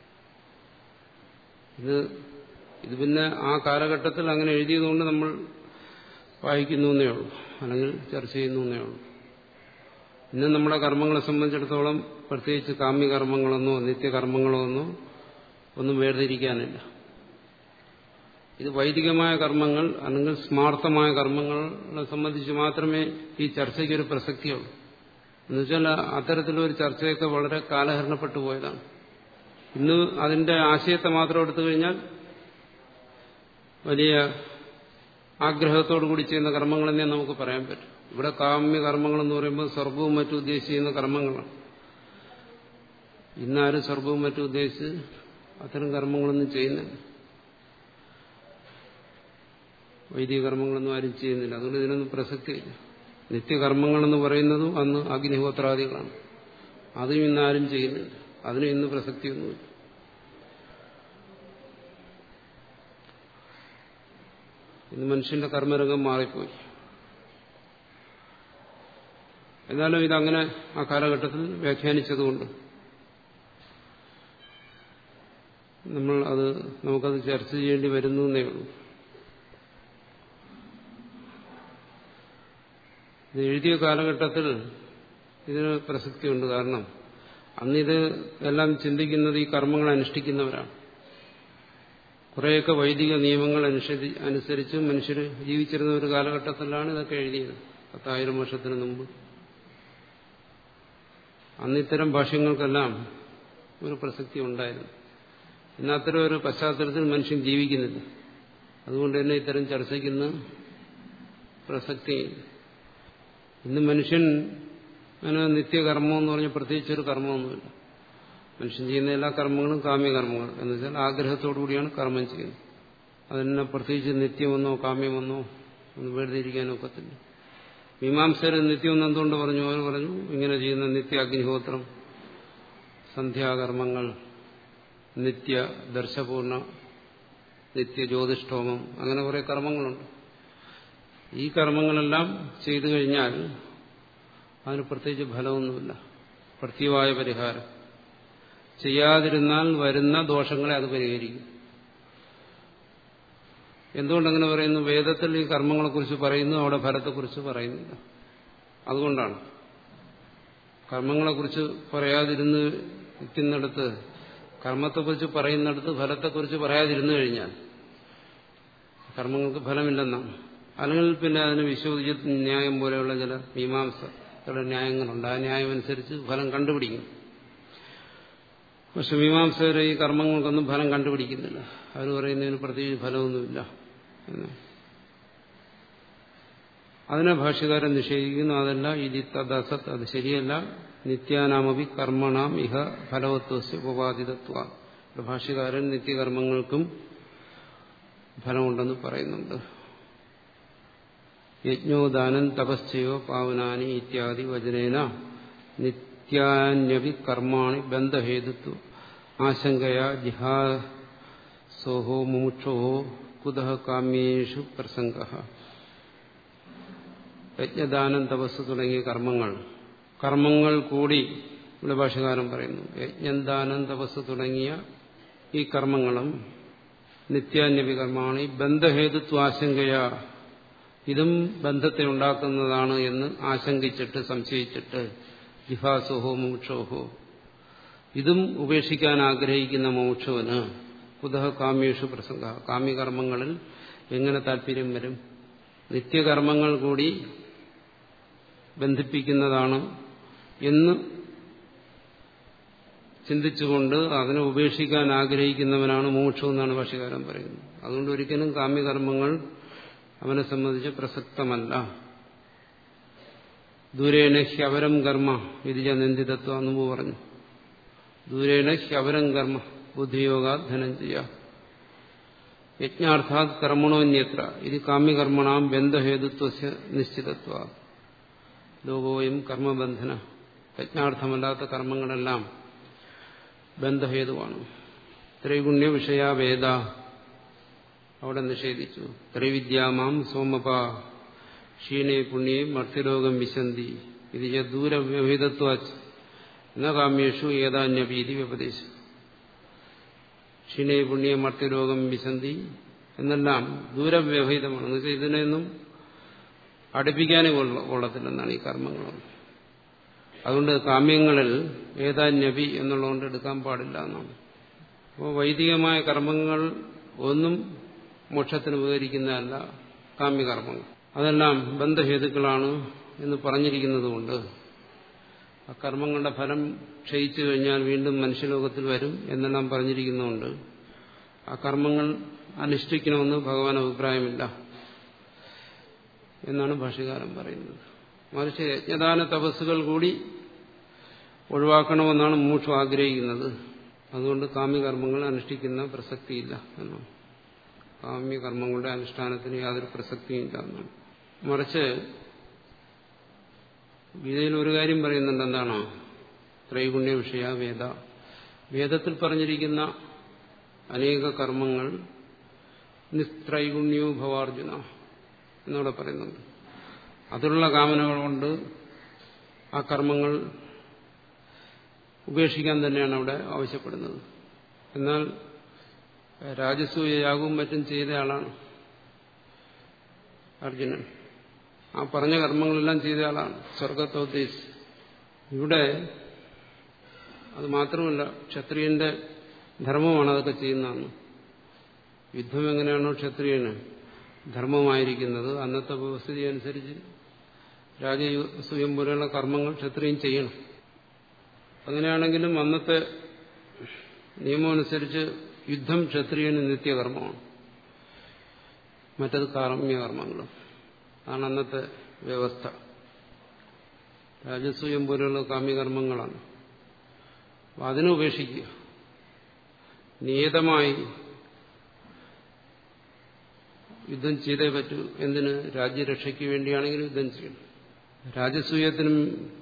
ഇത് ഇത് പിന്നെ ആ കാലഘട്ടത്തിൽ അങ്ങനെ എഴുതിയതുകൊണ്ട് നമ്മൾ വായിക്കുന്നു എന്നേ ഉള്ളൂ അല്ലെങ്കിൽ ചർച്ച ചെയ്യുന്നു എന്നേ ഉള്ളൂ ഇന്ന് നമ്മുടെ കർമ്മങ്ങളെ സംബന്ധിച്ചിടത്തോളം പ്രത്യേകിച്ച് കാമ്യകർമ്മങ്ങളെന്നോ നിത്യകർമ്മങ്ങളോ ഒന്നോ ഒന്നും വേർതിരിക്കാനില്ല ഇത് വൈദികമായ കർമ്മങ്ങൾ അല്ലെങ്കിൽ സ്മാർത്ഥമായ കർമ്മങ്ങളെ സംബന്ധിച്ച് മാത്രമേ ഈ ചർച്ചയ്ക്ക് ഒരു പ്രസക്തിയുള്ളൂ എന്നുവെച്ചാൽ അത്തരത്തിലൊരു ചർച്ചയൊക്കെ വളരെ കാലഹരണപ്പെട്ടു പോയതാണ് ഇന്ന് അതിന്റെ ആശയത്തെ മാത്രം എടുത്തു കഴിഞ്ഞാൽ വലിയ ആഗ്രഹത്തോടു കൂടി ചെയ്യുന്ന കർമ്മങ്ങളെന്നേ നമുക്ക് പറയാൻ പറ്റും ഇവിടെ കാമ്യ കർമ്മങ്ങളെന്ന് പറയുമ്പോൾ സ്വർഗവും മറ്റും ഉദ്ദേശിക്കുന്ന കർമ്മങ്ങളാണ് ഇന്നാരും സ്വർഗവും മറ്റും ഉദ്ദേശിച്ച് അത്തരം കർമ്മങ്ങളൊന്നും ചെയ്യുന്നില്ല വൈദിക കർമ്മങ്ങളൊന്നും ആരും ചെയ്യുന്നില്ല അതുകൊണ്ട് ഇതിനൊന്നും പ്രസക്തിയില്ല നിത്യകർമ്മങ്ങളെന്ന് പറയുന്നതും അന്ന് അഗ്നിഹോത്രാദികളാണ് അതും ഇന്ന് ആരും ചെയ്യുന്നില്ല അതിനും ഇന്ന് പ്രസക്തിയൊന്നുമില്ല ഇന്ന് മനുഷ്യന്റെ കർമ്മരംഗം മാറിപ്പോയി എന്നാലും ഇതങ്ങനെ ആ കാലഘട്ടത്തിൽ വ്യാഖ്യാനിച്ചതുകൊണ്ട് നമ്മൾ അത് നമുക്കത് ചർച്ച ചെയ്യേണ്ടി വരുന്നു എന്നേ ഉള്ളൂ ഇത് എഴുതിയ കാലഘട്ടത്തിൽ ഇതിന് പ്രസക്തിയുണ്ട് കാരണം അന്നിത് എല്ലാം ചിന്തിക്കുന്നത് ഈ കർമ്മങ്ങൾ അനുഷ്ഠിക്കുന്നവരാണ് കുറേയൊക്കെ വൈദിക നിയമങ്ങൾ അനുസരിച്ച് മനുഷ്യർ ജീവിച്ചിരുന്ന ഒരു കാലഘട്ടത്തിലാണ് ഇതൊക്കെ എഴുതിയത് പത്തായിരം വർഷത്തിന് മുമ്പ് അന്ന് ഇത്തരം ഭാഷ്യങ്ങൾക്കെല്ലാം ഒരു പ്രസക്തി ഉണ്ടായിരുന്നു ഇന്ന് അത്തരം ഒരു പശ്ചാത്തലത്തിൽ മനുഷ്യൻ ജീവിക്കുന്നില്ല അതുകൊണ്ട് തന്നെ ഇത്തരം ചർച്ചയ്ക്കിന്ന് പ്രസക്തി ഇന്ന് മനുഷ്യൻ അങ്ങനെ നിത്യകർമ്മം എന്ന് പറഞ്ഞാൽ പ്രത്യേകിച്ചൊരു കർമ്മമൊന്നുമില്ല മനുഷ്യൻ ചെയ്യുന്ന എല്ലാ കർമ്മങ്ങളും കാമ്യകർമ്മങ്ങൾ എന്ന് വെച്ചാൽ ആഗ്രഹത്തോടു കൂടിയാണ് കർമ്മം ചെയ്യുന്നത് അതിനെ പ്രത്യേകിച്ച് നിത്യമെന്നോ കാമ്യമെന്നോ ഒന്ന് വേർതിരിക്കാൻ ഒക്കത്തില്ല മീമാംസകർ നിത്യമെന്ന് എന്തുകൊണ്ട് പറഞ്ഞു അവർ പറഞ്ഞു ഇങ്ങനെ ചെയ്യുന്ന നിത്യ അഗ്നിഹോത്രം സന്ധ്യാകർമ്മങ്ങൾ നിത്യ ദർശപൂർണ നിത്യ ജ്യോതിഷ്ഠോമം അങ്ങനെ കുറെ കർമ്മങ്ങളുണ്ട് ഈ കർമ്മങ്ങളെല്ലാം ചെയ്തു കഴിഞ്ഞാൽ അതിന് പ്രത്യേകിച്ച് ഫലമൊന്നുമില്ല പ്രത്യവായ പരിഹാരം ചെയ്യാതിരുന്നാൽ വരുന്ന ദോഷങ്ങളെ അത് പരിഹരിക്കും എന്തുകൊണ്ടങ്ങനെ പറയുന്നു വേദത്തിൽ ഈ കർമ്മങ്ങളെക്കുറിച്ച് പറയുന്നു അവിടെ ഫലത്തെക്കുറിച്ച് പറയുന്നില്ല അതുകൊണ്ടാണ് കർമ്മങ്ങളെക്കുറിച്ച് പറയാതിരുന്ന് നിൽക്കുന്നിടത്ത് കർമ്മത്തെക്കുറിച്ച് പറയുന്നിടത്ത് ഫലത്തെക്കുറിച്ച് പറയാതിരുന്നു കഴിഞ്ഞാൽ കർമ്മങ്ങൾക്ക് ഫലമില്ലെന്നാണ് അല്ലെങ്കിൽ പിന്നെ അതിന് വിശ്വജിത് ന്യായം പോലെയുള്ള ചില മീമാംസയുടെ ന്യായങ്ങളുണ്ട് ആ ന്യായം അനുസരിച്ച് ഫലം കണ്ടുപിടിക്കും പക്ഷെ മീമാംസകർ ഈ കർമ്മങ്ങൾക്കൊന്നും ഫലം കണ്ടുപിടിക്കുന്നില്ല അവർ പറയുന്നതിന് പ്രത്യേകിച്ച് ഫലമൊന്നുമില്ല എന്ന് അതിനെ ഭാഷ്യകാരൻ നിഷേധിക്കുന്നു അതല്ല ഇതി തദസത് അത് ശരിയല്ല നിത്യാനാമപി കർമ്മണാം ഇഹ ഫലവത്വസ്യ ഉപവാദിതത്വ ഭാഷ്യകാരൻ നിത്യകർമ്മങ്ങൾക്കും ഫലമുണ്ടെന്ന് പറയുന്നുണ്ട് യജ്ഞോദാനം തപശ്ചയോ പാവനാനി ഇത്യാദി വചനേന നിത്യാന്യപി കർമാണി ബന്ധഹേതുത്വ ആശങ്കയാ ജിഹാസോഹോ മുമുക്ഷോ കുതഃ കാമ്യേഷു പ്രസംഗ യജ്ഞദാനം തപസ് തുടങ്ങിയ കർമ്മങ്ങൾ കർമ്മങ്ങൾ കൂടി ഇവിടെ ഭാഷകാരൻ പറയുന്നു യജ്ഞദാനം തപസ് തുടങ്ങിയ ഈ കർമ്മങ്ങളും നിത്യാന്യപി കർമ്മമാണ് ഈ ബന്ധഹേതുത്വ ആശങ്കയാ ഇതും ബന്ധത്തെ ഉണ്ടാക്കുന്നതാണ് എന്ന് ആശങ്കിച്ചിട്ട് സംശയിച്ചിട്ട് ജിഹാസോഹോ മോക്ഷോഹോ ഇതും ഉപേക്ഷിക്കാൻ ആഗ്രഹിക്കുന്ന മോക്ഷവന് കുതഹ കാമ്യേഷു പ്രസംഗ കാമ്യകർമ്മങ്ങളിൽ എങ്ങനെ താല്പര്യം വരും നിത്യകർമ്മങ്ങൾ കൂടി ബന്ധിപ്പിക്കുന്നതാണ് എന്ന് ചിന്തിച്ചുകൊണ്ട് അതിനെ ഉപേക്ഷിക്കാൻ ആഗ്രഹിക്കുന്നവനാണ് മോക്ഷം എന്നാണ് ഭാഷകാരൻ പറയുന്നത് അതുകൊണ്ട് ഒരിക്കലും കാമ്യകർമ്മങ്ങൾ അവനെ സംബന്ധിച്ച് പ്രസക്തമല്ല ദൂരേണ ഹ്യവരം കർമ്മ ഇതിജ നിന്ദിതത്വ എന്ന് പറഞ്ഞു ദൂരേണ ഹ്യവരം കർമ്മ ബുദ്ധിയോഗ ധനഞ്ജയ യജ്ഞാർത്ഥാത് കർമ്മണോന്യത്ര ഇത് കാമ്യകർമ്മണാം ബന്ധഹേതുത്വ നിശ്ചിതത്വ ലോകോയും കർമ്മബന്ധന യജ്ഞാർത്ഥമല്ലാത്ത കർമ്മങ്ങളെല്ലാം ബന്ധഹേതുവാണ് ത്രൈഗുണ്യ വിഷയ വേദ അവിടെ നിഷേധിച്ചു ത്രൈവിദ്യാമാം സോമപ ക്ഷീണേ പുണ്യേ മർത്യലോകം വിശന്തി ഇത് ദൂരവ്യഹിതത്വ ന കാമ്യേഷു ഏതാന്യപീതി വ്യപദേശം ക്ഷീണേ പുണ്യ മർത്യലോകം വിശന്തി എന്നെല്ലാം ദൂരവ്യവഹിതമാണ് എന്ന് വെച്ചാൽ ഇതിനെയൊന്നും അടുപ്പിക്കാനേ കൊള്ളത്തില്ലെന്നാണ് ഈ കർമ്മങ്ങൾ അതുകൊണ്ട് കാമ്യങ്ങളിൽ ഏതാന്യപി എന്നുള്ളതുകൊണ്ട് എടുക്കാൻ പാടില്ല എന്നാണ് അപ്പോൾ വൈദികമായ കർമ്മങ്ങൾ ഒന്നും മോക്ഷത്തിന് ഉപകരിക്കുന്നതല്ല കാമ്യകർമ്മങ്ങൾ അതെല്ലാം ബന്ധഹേതുക്കളാണ് എന്ന് പറഞ്ഞിരിക്കുന്നതുകൊണ്ട് ആ കർമ്മങ്ങളുടെ ഫലം ക്ഷയിച്ചു കഴിഞ്ഞാൽ വീണ്ടും മനുഷ്യലോകത്തിൽ വരും എന്നെല്ലാം പറഞ്ഞിരിക്കുന്നതുകൊണ്ട് ആ കർമ്മങ്ങൾ അനുഷ്ഠിക്കണമെന്ന് ഭഗവാൻ അഭിപ്രായമില്ല എന്നാണ് ഭാഷ്യകാരൻ പറയുന്നത് മറിച്ച് യജ്ഞദാന തപസ്സുകൾ കൂടി ഒഴിവാക്കണമെന്നാണ് മോക്ഷം ആഗ്രഹിക്കുന്നത് അതുകൊണ്ട് കാമ്യകർമ്മങ്ങൾ അനുഷ്ഠിക്കുന്ന പ്രസക്തിയില്ല എന്നാണ് കാമ്യകർമ്മങ്ങളുടെ അനുഷ്ഠാനത്തിന് യാതൊരു പ്രസക്തിയില്ല എന്നാണ് മറിച്ച് ഗീതയിൽ ഒരു കാര്യം പറയുന്നുണ്ട് എന്താണ് ത്രൈഗുണ്യ വിഷയ വേദ വേദത്തിൽ പറഞ്ഞിരിക്കുന്ന അനേക കർമ്മങ്ങൾ നിസ്ത്രൈഗുണ്യോ ഭവാർജുന എന്നവിടെ പറയുന്നുണ്ട് അതിലുള്ള കാമനകൾ കൊണ്ട് ആ കർമ്മങ്ങൾ ഉപേക്ഷിക്കാൻ തന്നെയാണ് അവിടെ ആവശ്യപ്പെടുന്നത് എന്നാൽ രാജസൂയ യാഗവും മറ്റും ചെയ്ത ആളാണ് അർജുനൻ ആ പറഞ്ഞ കർമ്മങ്ങളെല്ലാം ചെയ്ത ആളാണ് സ്വർഗത്തെ ഉദ്ദേശിച്ച് ഇവിടെ അത് മാത്രമല്ല ക്ഷത്രിയന്റെ ധർമ്മമാണ് അതൊക്കെ ചെയ്യുന്നതെന്ന് യുദ്ധം എങ്ങനെയാണോ ക്ഷത്രിയന് ധർമ്മമായിരിക്കുന്നത് അന്നത്തെ വ്യവസ്ഥിതി അനുസരിച്ച് രാജസൂയം പോലെയുള്ള കർമ്മങ്ങൾ ക്ഷത്രിയൻ ചെയ്യണം അങ്ങനെയാണെങ്കിലും അന്നത്തെ നിയമമനുസരിച്ച് യുദ്ധം ക്ഷത്രിയന് നിത്യകർമ്മമാണ് മറ്റത് കാർമ്യകർമ്മങ്ങളും അതാണ് അന്നത്തെ വ്യവസ്ഥ രാജസൂയം പോലെയുള്ള കാമ്യകർമ്മങ്ങളാണ് അപ്പം അതിനെ ഉപേക്ഷിക്കുക നിയതമായി യുദ്ധം ചെയ്തേ പറ്റൂ എന്തിന് രാജ്യരക്ഷയ്ക്ക് വേണ്ടിയാണെങ്കിൽ യുദ്ധം ചെയ്യണം രാജസൂയത്തിനും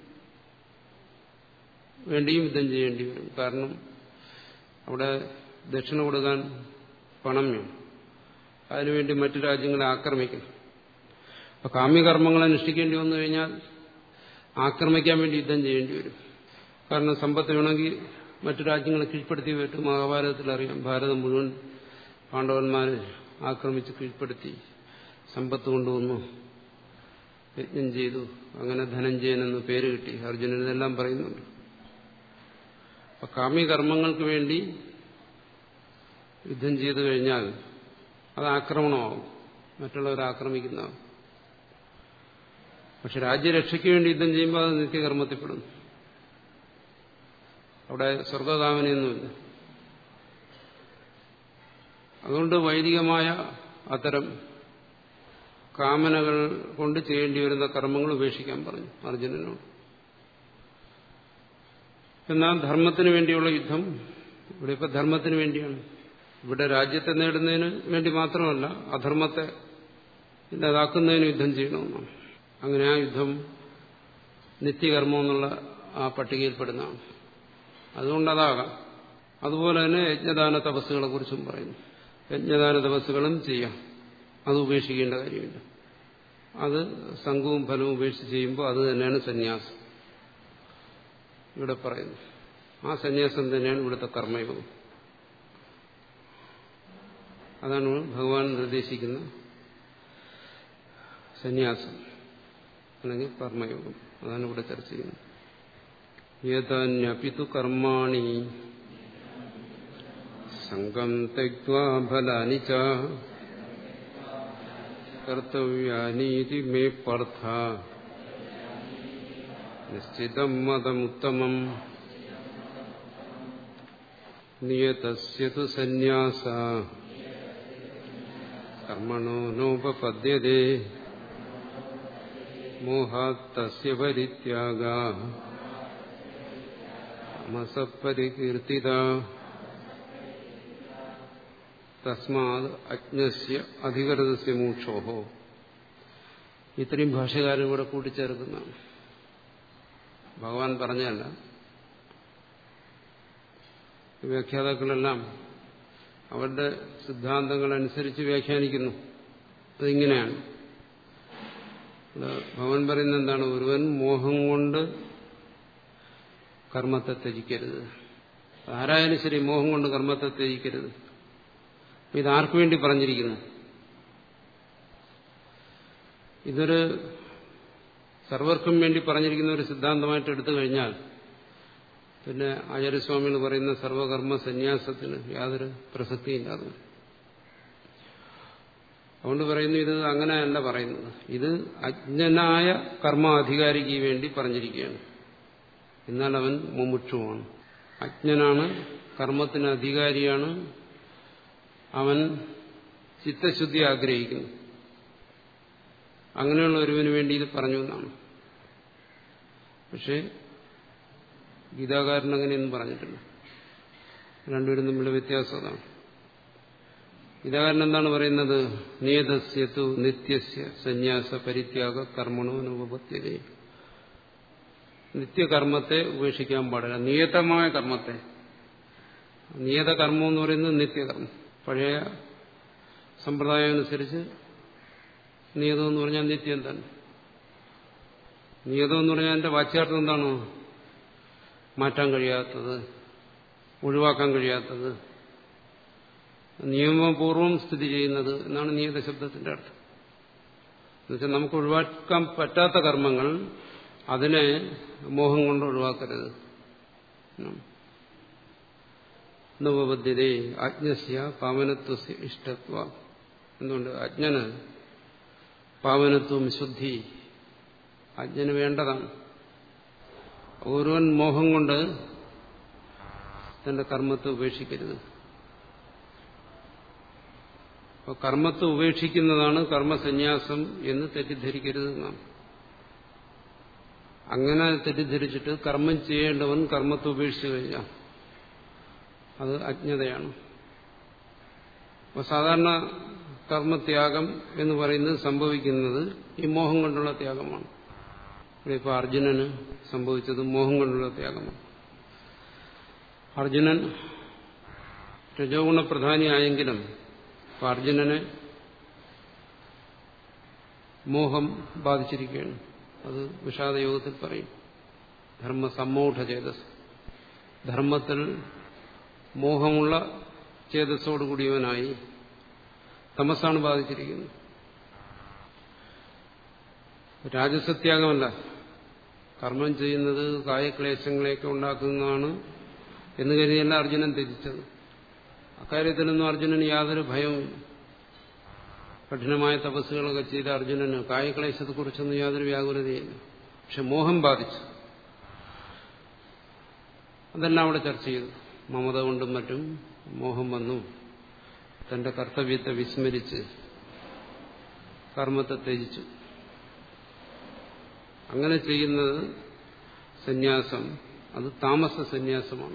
വേണ്ടിയും യുദ്ധം ചെയ്യേണ്ടി വരും കാരണം അവിടെ ദക്ഷിണ കൊടുക്കാൻ പണം വേണം അതിനുവേണ്ടി മറ്റു രാജ്യങ്ങളെ ആക്രമിക്കണം അപ്പൊ കാമ്യകർമ്മങ്ങൾ അനുഷ്ഠിക്കേണ്ടി വന്നു കഴിഞ്ഞാൽ ആക്രമിക്കാൻ വേണ്ടി യുദ്ധം ചെയ്യേണ്ടി വരും കാരണം സമ്പത്ത് വേണമെങ്കിൽ മറ്റു രാജ്യങ്ങളെ കീഴ്പ്പെടുത്തി പറ്റും മഹാഭാരതത്തിൽ അറിയാം ഭാരതം മുഴുവൻ പാണ്ഡവന്മാരെ ആക്രമിച്ച് കീഴ്പ്പെടുത്തി സമ്പത്ത് കൊണ്ടുവന്നു യജ്ഞം ചെയ്തു അങ്ങനെ ധനഞ്ജയൻ എന്ന് പേര് കിട്ടി അർജുനൻ ഇതെല്ലാം പറയുന്നുണ്ട് അപ്പൊ കാമ്യകർമ്മങ്ങൾക്ക് വേണ്ടി യുദ്ധം ചെയ്തു കഴിഞ്ഞാൽ അത് ആക്രമണമാവും മറ്റുള്ളവരെ ആക്രമിക്കുന്നതാവും പക്ഷെ രാജ്യരക്ഷയ്ക്ക് വേണ്ടി യുദ്ധം ചെയ്യുമ്പോൾ അത് നിത്യകർമ്മത്തിൽപ്പെടുന്നു അവിടെ സ്വർഗകാമനയൊന്നുമില്ല അതുകൊണ്ട് വൈദികമായ അത്തരം കാമനകൾ കൊണ്ട് ചെയ്യേണ്ടി വരുന്ന കർമ്മങ്ങൾ ഉപേക്ഷിക്കാൻ പറഞ്ഞു അർജുനനോട് എന്നാൽ ധർമ്മത്തിന് വേണ്ടിയുള്ള യുദ്ധം ഇവിടെ ഇപ്പൊ ധർമ്മത്തിന് വേണ്ടിയാണ് ഇവിടെ രാജ്യത്തെ നേടുന്നതിന് വേണ്ടി മാത്രമല്ല അധർമ്മത്തെ ഇല്ലാതാക്കുന്നതിന് യുദ്ധം ചെയ്യണമെന്നാണ് അങ്ങനെ ആ യുദ്ധം നിത്യകർമ്മം എന്നുള്ള ആ പട്ടികയിൽപ്പെടുന്നതാണ് അതുകൊണ്ടതാകാം അതുപോലെ തന്നെ യജ്ഞദാന തപസ്സുകളെ കുറിച്ചും പറയുന്നു യജ്ഞദാന തപസ്സുകളും ചെയ്യാം അത് ഉപേക്ഷിക്കേണ്ട കാര്യമില്ല അത് സംഘവും ഫലവും ഉപേക്ഷിച്ച് ചെയ്യുമ്പോൾ അത് തന്നെയാണ് സന്യാസം ഇവിടെ പറയുന്നു ആ സന്യാസം തന്നെയാണ് ഇവിടുത്തെ കർമ്മയോഗം അതാണ് ഭഗവാൻ നിർദ്ദേശിക്കുന്ന സന്യാസം അല്ലെങ്കിൽ കർമ്മയോഗം അതാണ് ഇവിടെ ചർച്ച ചെയ്യുന്നത് ഏതാന്യപിതു കർമാണി സംഘം തെക്വാ ഫലാനി ച കർത്തവ്യാനീതി മേ പാർത്ഥ നിശ്ചിതം മതമുത്തമം നിയതസ്യ തു സന്യാസ കർമ്മണോ നോപപദ്യതേ മോഹാത്തസ്യ പരിത്യാഗ തമസപരികീർത്തിത തസ്മാത് അജ്ഞസ്യ അധികൃതസ്യ മൂക്ഷോഹോ ഇത്രയും ഭാഷകാരൻ ഇവിടെ കൂട്ടിച്ചേർക്കുന്നതാണ് ഭഗവാൻ പറഞ്ഞല്ല വ്യാഖ്യാതാക്കളെല്ലാം അവരുടെ സിദ്ധാന്തങ്ങൾ അനുസരിച്ച് വ്യാഖ്യാനിക്കുന്നു അതിങ്ങനെയാണ് ഭഗവാൻ പറയുന്നത് എന്താണ് ഒരുവൻ മോഹം കൊണ്ട് കർമ്മത്തെ ത്യജിക്കരുത് ആരായാലും ശരി മോഹം കൊണ്ട് കർമ്മത്തെ ത്യജിക്കരുത് ഇതാർക്കു വേണ്ടി പറഞ്ഞിരിക്കുന്നു ഇതൊരു സർവർക്കും വേണ്ടി പറഞ്ഞിരിക്കുന്ന ഒരു സിദ്ധാന്തമായിട്ട് എടുത്തു കഴിഞ്ഞാൽ പിന്നെ ആചാര്യസ്വാമികൾ പറയുന്ന സർവകർമ്മ സന്യാസത്തിന് യാതൊരു പ്രസക്തിയില്ലാതെ അതുകൊണ്ട് പറയുന്നു ഇത് അങ്ങനെയല്ല പറയുന്നത് ഇത് അജ്ഞനായ കർമാധികാരിക്ക് വേണ്ടി പറഞ്ഞിരിക്കുകയാണ് എന്നാൽ അവൻ മുമുക്ഷുവാണ് അജ്ഞനാണ് കർമ്മത്തിന് അധികാരിയാണ് അവൻ ചിത്തശുദ്ധി ആഗ്രഹിക്കുന്നു അങ്ങനെയുള്ള ഒരുവിന് വേണ്ടി ഇത് പറഞ്ഞു എന്നാണ് പക്ഷേ ഗീതാകാരൻ അങ്ങനെയൊന്നും പറഞ്ഞിട്ടില്ല രണ്ടുപേരും തമ്മിലുള്ള വ്യത്യാസം അതാണ് ഗീതാകാരൻ എന്താണ് പറയുന്നത് നിയതസ്യത്തു നിത്യസ്യ സന്യാസ പരിത്യാഗ കർമ്മണോ അനുപത്യതേ നിത്യകർമ്മത്തെ ഉപേക്ഷിക്കാൻ പാടില്ല നിയതമായ കർമ്മത്തെ നിയത കർമ്മം എന്ന് പറയുന്നത് നിത്യകർമ്മം പഴയ സമ്പ്രദായം അനുസരിച്ച് നിയതം എന്ന് പറഞ്ഞാൽ നിത്യം തന്നെ നിയതം എന്ന് പറഞ്ഞാൽ എന്റെ വാച്യാർത്ഥം എന്താണ് മാറ്റാൻ കഴിയാത്തത് ഒഴിവാക്കാൻ കഴിയാത്തത് നിയമപൂർവം സ്ഥിതി ചെയ്യുന്നത് എന്നാണ് നിയത ശബ്ദത്തിന്റെ അർത്ഥം എന്നുവെച്ചാൽ നമുക്ക് ഒഴിവാക്കാൻ പറ്റാത്ത കർമ്മങ്ങൾ അതിനെ മോഹം കൊണ്ട് ഒഴിവാക്കരുത് നവബദ്ധ്യതേ അജ്ഞസ്യ പാവനത്വസ്യ ഇഷ്ടത്വ എന്തുകൊണ്ട് അജ്ഞന് പാവനത്വം ശുദ്ധി അജ്ഞന് വേണ്ടതാണ് ഓരോൻ മോഹം കൊണ്ട് തന്റെ കർമ്മത്തെ ഉപേക്ഷിക്കരുത് അപ്പോൾ കർമ്മത്തെ ഉപേക്ഷിക്കുന്നതാണ് കർമ്മസന്യാസം എന്ന് തെറ്റിദ്ധരിക്കരുത് എന്നാണ് അങ്ങനെ തെറ്റിദ്ധരിച്ചിട്ട് കർമ്മം ചെയ്യേണ്ടവൻ കർമ്മത്തെ ഉപേക്ഷിച്ചു കഴിഞ്ഞാൽ അത് അജ്ഞതയാണ് അപ്പോൾ സാധാരണ കർമ്മത്യാഗം എന്ന് പറയുന്നത് സംഭവിക്കുന്നത് ഈ മോഹം കൊണ്ടുള്ള ത്യാഗമാണ് ഇവിടെ ഇപ്പോൾ അർജുനന് സംഭവിച്ചത് മോഹം കൊണ്ടുള്ള ത്യാഗമാണ് അർജുനൻ രജോഗുണ പ്രധാനിയായെങ്കിലും ഇപ്പൊ അർജുനനെ മോഹം ബാധിച്ചിരിക്കുകയാണ് അത് വിഷാദയോഗത്തിൽ പറയും ധർമ്മ സമ്മൂഢ ചേതസ് ധർമ്മത്തിൽ മോഹമുള്ള ചേതസ്സോടുകൂടിയവനായി തമസാണ് ബാധിച്ചിരിക്കുന്നത് രാജസത്യാഗമല്ല കർമ്മം ചെയ്യുന്നത് കായക്ലേശങ്ങളെയൊക്കെ ഉണ്ടാക്കുന്നതാണ് എന്ന് കരുതിയല്ല അർജുനൻ ത്യജിച്ചത് അക്കാര്യത്തിലൊന്നും അർജുനന് യാതൊരു ഭയവുമില്ല കഠിനമായ തപസ്സുകളൊക്കെ ചെയ്ത അർജുനന് കായക്ലേശത്തെക്കുറിച്ചൊന്നും യാതൊരു വ്യാകുലതയില്ല പക്ഷെ മോഹം ബാധിച്ചു അതെല്ലാം അവിടെ ചർച്ച ചെയ്തു മമത കൊണ്ടും മറ്റും മോഹം വന്നു തന്റെ കർത്തവ്യത്തെ വിസ്മരിച്ച് കർമ്മത്തെ ത്യജിച്ചു അങ്ങനെ ചെയ്യുന്നത് സന്യാസം അത് താമസ സന്യാസമാണ്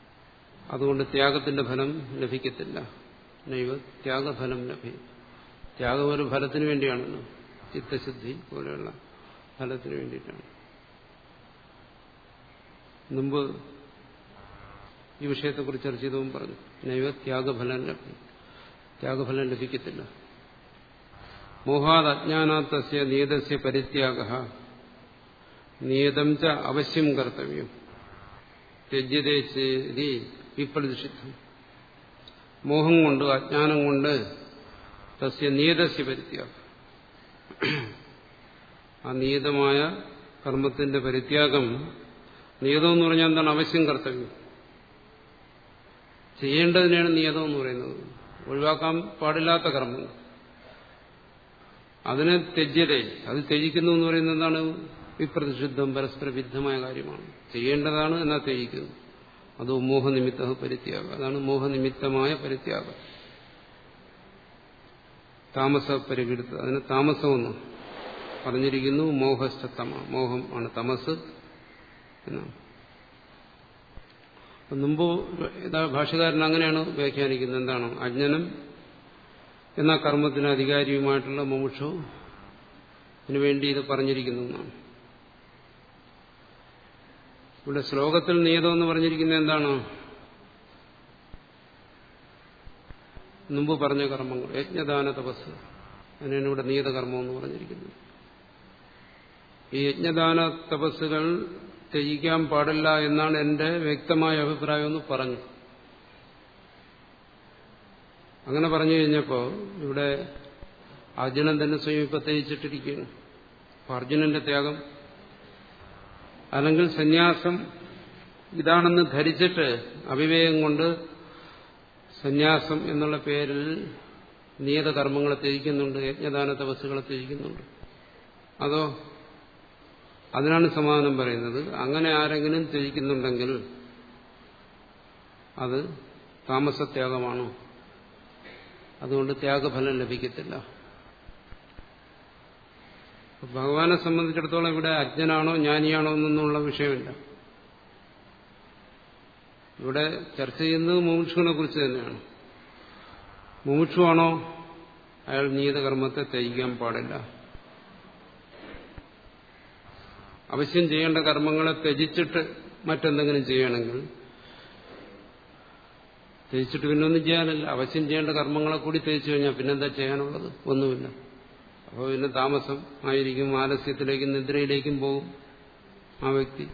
അതുകൊണ്ട് ത്യാഗത്തിന്റെ ഫലം ലഭിക്കത്തില്ല നൈവ ത്യാഗഫലം ലഭിക്കും ത്യാഗം ഒരു ഫലത്തിന് വേണ്ടിയാണല്ലോ ചിത്തശുദ്ധി പോലെയുള്ള ഫലത്തിന് വേണ്ടിയിട്ടാണ് മുമ്പ് ഈ വിഷയത്തെക്കുറിച്ച് ചർച്ച ചെയ്തവും പറഞ്ഞു നൈവ ത്യാഗഫലം ലഭ്യം ത്യാഗഫലം ലഭിക്കത്തില്ല മോഹാത് അജ്ഞാനാത്തസ്യ നിയതസ്യ പരിത്യാഗ നിയതം ച അവശ്യം കർത്തവ്യം ത്യജ്യതേശി വിപ്രതിഷിദ്ധം മോഹം കൊണ്ട് അജ്ഞാനം കൊണ്ട് തസ്യ നിയതസ്യ പരിത്യാഗം ആ നിയതമായ കർമ്മത്തിന്റെ പരിത്യാഗം നിയതം എന്ന് പറഞ്ഞാൽ എന്താണ് അവശ്യം കർത്തവ്യം ചെയ്യേണ്ടതിനാണ് നിയതം എന്ന് പറയുന്നത് ഒഴിവാക്കാൻ പാടില്ലാത്ത കർമ്മങ്ങൾ അതിനെ ത്യജ്യതേ അത് ത്യജിക്കുന്നു എന്ന് പറയുന്നത് എന്താണ് വിപ്രതിഷിദ്ധം പരസ്പര വിരുദ്ധമായ കാര്യമാണ് ചെയ്യേണ്ടതാണ് എന്നാൽ ത്യജിക്കുന്നു അത് മോഹനിമിത്ത പരിത്യാഗം അതാണ് മോഹനിമിത്തമായ പരിത്യാഗം താമസ പരികൃത അതിന് താമസമെന്ന് പറഞ്ഞിരിക്കുന്നു മോഹസ്ഥതമ മോഹം ആണ് തമസ് എന്നാണ് മുമ്പ് ഇതാ ഭാഷകാരൻ അങ്ങനെയാണ് വ്യാഖ്യാനിക്കുന്നത് എന്താണ് അജ്ഞനം എന്ന കർമ്മത്തിന് അധികാരിയുമായിട്ടുള്ള മുമുക്ഷു അതിനു വേണ്ടി ഇത് പറഞ്ഞിരിക്കുന്നു എന്നാണ് ഇവിടെ ശ്ലോകത്തിൽ നിയതം എന്ന് പറഞ്ഞിരിക്കുന്നത് എന്താണ് മുമ്പ് പറഞ്ഞ കർമ്മങ്ങൾ യജ്ഞദാന തപസ് അതിനാണ് ഇവിടെ നിയതകർമ്മം എന്ന് പറഞ്ഞിരിക്കുന്നത് ഈ യജ്ഞദാന തപസ്സുകൾ ത്യജിക്കാൻ പാടില്ല എന്നാണ് എന്റെ വ്യക്തമായ അഭിപ്രായം എന്ന് പറഞ്ഞു അങ്ങനെ പറഞ്ഞു കഴിഞ്ഞപ്പോൾ ഇവിടെ അർജുനൻ തന്നെ സ്വയം ഇപ്പൊ ത്യജിച്ചിട്ടിരിക്കുകയാണ് അപ്പൊ അർജുനന്റെ ത്യാഗം അല്ലെങ്കിൽ സന്യാസം ഇതാണെന്ന് ധരിച്ചിട്ട് അവിവേകം കൊണ്ട് സന്യാസം എന്നുള്ള പേരിൽ നിയതകർമ്മങ്ങളെ ത്യജിക്കുന്നുണ്ട് യജ്ഞദാന തപസ്സുകളെ ത്യജിക്കുന്നുണ്ട് അതോ അതിനാണ് സമാധാനം പറയുന്നത് അങ്ങനെ ആരെങ്കിലും ത്യജിക്കുന്നുണ്ടെങ്കിൽ അത് താമസത്യാഗമാണോ അതുകൊണ്ട് ത്യാഗഫലം ലഭിക്കത്തില്ല ഭഗവാനെ സംബന്ധിച്ചിടത്തോളം ഇവിടെ അജ്ഞനാണോ ജ്ഞാനിയാണോ എന്നൊന്നുള്ള വിഷയമില്ല ഇവിടെ ചർച്ച ചെയ്യുന്നത് മുമുക്ഷുവിനെ കുറിച്ച് തന്നെയാണ് മുമുക്ഷുവാണോ അയാൾ നീതകർമ്മത്തെ ത്യജിക്കാൻ പാടില്ല അവശ്യം ചെയ്യേണ്ട കർമ്മങ്ങളെ ത്യജിച്ചിട്ട് മറ്റെന്തെങ്കിലും ചെയ്യണമെങ്കിൽ ത്യജിച്ചിട്ട് പിന്നെ ഒന്നും ചെയ്യാനില്ല അവശ്യം ചെയ്യേണ്ട കർമ്മങ്ങളെ കൂടി ത്യജിച്ചു കഴിഞ്ഞാൽ പിന്നെന്താ ചെയ്യാനുള്ളത് ഒന്നുമില്ല അപ്പോൾ പിന്നെ താമസം ആയിരിക്കും ആലസ്യത്തിലേക്കും നിദ്രയിലേക്കും പോകും ആ വ്യക്തി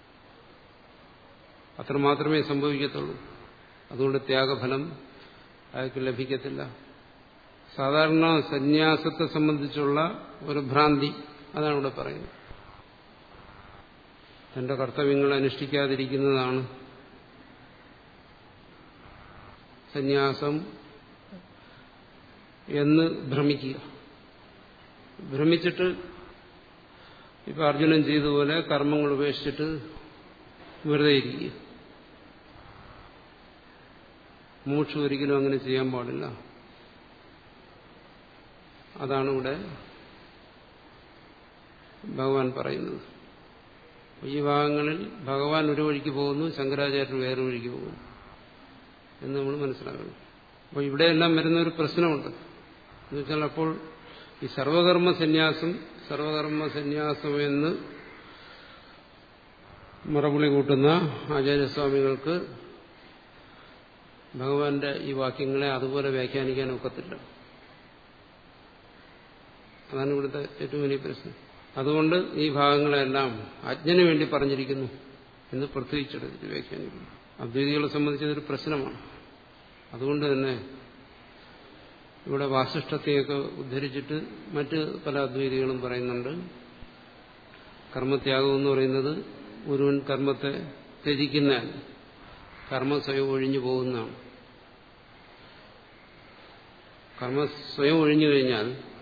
അത്രമാത്രമേ സംഭവിക്കത്തുള്ളൂ അതുകൊണ്ട് ത്യാഗഫലം അയാൾക്ക് ലഭിക്കത്തില്ല സാധാരണ സന്യാസത്തെ സംബന്ധിച്ചുള്ള ഒരു ഭ്രാന്തി അതാണ് ഇവിടെ പറയുന്നത് തന്റെ കർത്തവ്യങ്ങൾ അനുഷ്ഠിക്കാതിരിക്കുന്നതാണ് സന്യാസം എന്ന് ഭ്രമിക്കുക ഭ്രമിച്ചിട്ട് ഇപ്പൊ അർജുനൻ ചെയ്തതുപോലെ കർമ്മങ്ങൾ ഉപേക്ഷിച്ചിട്ട് വെറുതെ ഇരിക്കുക മൂക്ഷ ഒരിക്കലും അങ്ങനെ ചെയ്യാൻ പാടില്ല അതാണ് ഇവിടെ ഭഗവാൻ പറയുന്നത് ഈ ഭാഗങ്ങളിൽ ഭഗവാൻ ഒരു വഴിക്ക് പോകുന്നു ശങ്കരാചാര്യർ വേറെ വഴിക്ക് പോകുന്നു എന്ന് നമ്മൾ മനസ്സിലാക്കണം അപ്പോൾ ഇവിടെയെല്ലാം വരുന്ന ഒരു പ്രശ്നമുണ്ട് എന്നുവെച്ചാൽ അപ്പോൾ ഈ സർവകർമ്മ സന്യാസം സർവകർമ്മ സന്യാസം എന്ന് മറപുളി കൂട്ടുന്ന ആചാര്യസ്വാമികൾക്ക് ഭഗവാന്റെ ഈ വാക്യങ്ങളെ അതുപോലെ വ്യാഖ്യാനിക്കാൻ ഒക്കത്തില്ല അതാണ് ഇവിടുത്തെ ഏറ്റവും വലിയ പ്രശ്നം അതുകൊണ്ട് ഈ ഭാഗങ്ങളെല്ലാം അജ്ഞന് വേണ്ടി പറഞ്ഞിരിക്കുന്നു എന്ന് പ്രത്യേകിച്ചെടുത്തിട്ട് വ്യാഖ്യാനിക്കുന്നു അദ്വൈതികളെ സംബന്ധിച്ചതൊരു പ്രശ്നമാണ് അതുകൊണ്ട് തന്നെ ഇവിടെ വാസിഷ്ഠത്തെയൊക്കെ ഉദ്ധരിച്ചിട്ട് മറ്റ് പല അദ്വൈതികളും പറയുന്നുണ്ട് കർമ്മത്യാഗം എന്ന് പറയുന്നത് ഒരുവൻ കർമ്മത്തെ ത്യജിക്കുന്ന കർമ്മം സ്വയം ഒഴിഞ്ഞു പോകുന്നതാണ് കർമ്മം സ്വയം ഒഴിഞ്ഞു കഴിഞ്ഞാൽ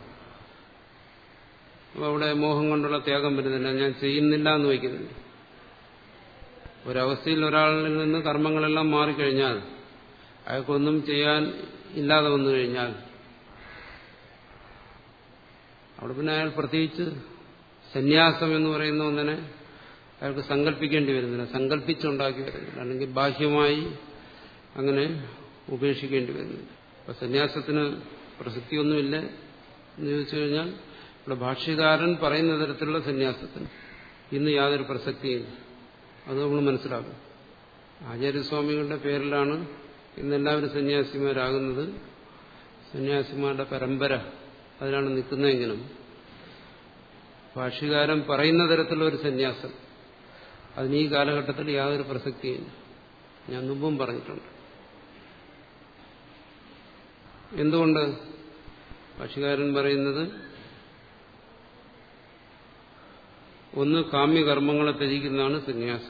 അവിടെ മോഹം കൊണ്ടുള്ള ത്യാഗം വരുന്നില്ല ഞാൻ ചെയ്യുന്നില്ല എന്ന് വയ്ക്കുന്നുണ്ട് ഒരവസ്ഥയിൽ ഒരാളിൽ നിന്ന് കർമ്മങ്ങളെല്ലാം മാറിക്കഴിഞ്ഞാൽ അയാൾക്കൊന്നും ചെയ്യാൻ ഇല്ലാതെ വന്നു കഴിഞ്ഞാൽ അവിടെ പിന്നെ അയാൾ പ്രത്യേകിച്ച് സന്യാസം എന്ന് പറയുന്ന ഒന്നിനെ അയാൾക്ക് സങ്കല്പിക്കേണ്ടി വരുന്നില്ല സങ്കല്പിച്ചുണ്ടാക്കി വരുന്നില്ല അല്ലെങ്കിൽ ബാഹ്യമായി അങ്ങനെ ഉപേക്ഷിക്കേണ്ടി വരുന്നില്ല അപ്പൊ സന്യാസത്തിന് പ്രസക്തിയൊന്നുമില്ല എന്ന് ചോദിച്ചു കഴിഞ്ഞാൽ ഇവിടെ ഭാഷ്യകാരൻ പറയുന്ന തരത്തിലുള്ള സന്യാസത്തിന് ഇന്ന് യാതൊരു പ്രസക്തിയില്ല അത് നമ്മൾ മനസ്സിലാക്കും ആചാര്യസ്വാമികളുടെ പേരിലാണ് ഇന്നെല്ലാവരും സന്യാസിമാരാകുന്നത് സന്യാസിമാരുടെ പരമ്പര അതിലാണ് നിൽക്കുന്നതെങ്കിലും ഭാഷ്യകാരൻ പറയുന്ന തരത്തിലുള്ള ഒരു സന്യാസം അതിന് ഈ കാലഘട്ടത്തിൽ യാതൊരു പ്രസക്തിയില്ല ഞാൻ മുമ്പും പറഞ്ഞിട്ടുണ്ട് എന്തുകൊണ്ട് ഭാഷ്യകാരൻ പറയുന്നത് ഒന്ന് കാമ്യകർമ്മങ്ങളെ ത്യജിക്കുന്നതാണ് സന്യാസം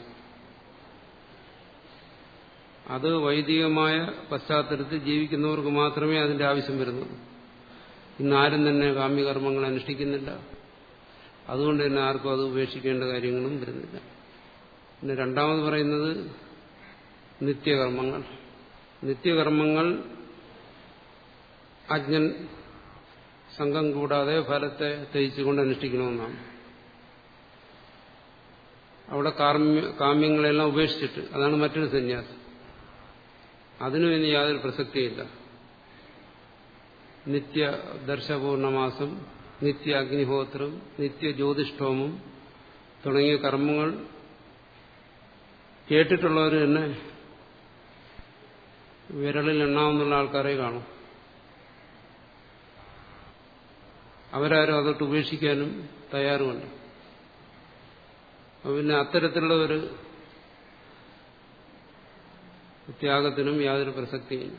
അത് വൈദികമായ പശ്ചാത്തലത്തിൽ ജീവിക്കുന്നവർക്ക് മാത്രമേ അതിന്റെ ആവശ്യം വരുന്നുള്ളൂ ഇന്ന് ആരും തന്നെ കാമ്യകർമ്മങ്ങൾ അനുഷ്ഠിക്കുന്നില്ല അതുകൊണ്ട് തന്നെ ആർക്കും അത് ഉപേക്ഷിക്കേണ്ട കാര്യങ്ങളും വരുന്നില്ല പിന്നെ രണ്ടാമത് പറയുന്നത് നിത്യകർമ്മങ്ങൾ നിത്യകർമ്മങ്ങൾ അജ്ഞൻ സംഘം കൂടാതെ ഫലത്തെ ത്യജിച്ചുകൊണ്ട് അനുഷ്ഠിക്കണമെന്നാണ് അവിടെ കാമ്യ കാമ്യങ്ങളെല്ലാം ഉപേക്ഷിച്ചിട്ട് അതാണ് മറ്റൊരു സന്യാസം അതിനും ഇനി യാതൊരു പ്രസക്തിയില്ല നിത്യ ദർശപൂർണമാസം നിത്യ അഗ്നിഹോത്രം നിത്യ ജ്യോതിഷ്ഠോമം തുടങ്ങിയ കർമ്മങ്ങൾ കേട്ടിട്ടുള്ളവർ തന്നെ വിരളിൽ എണ്ണാവുന്നുള്ള ആൾക്കാരെ കാണും അവരാരും അതൊട്ട് ഉപേക്ഷിക്കാനും തയ്യാറുമല്ല പിന്നെ അത്തരത്തിലുള്ള ഒരു ത്യാഗത്തിനും യാതൊരു പ്രസക്തിയില്ല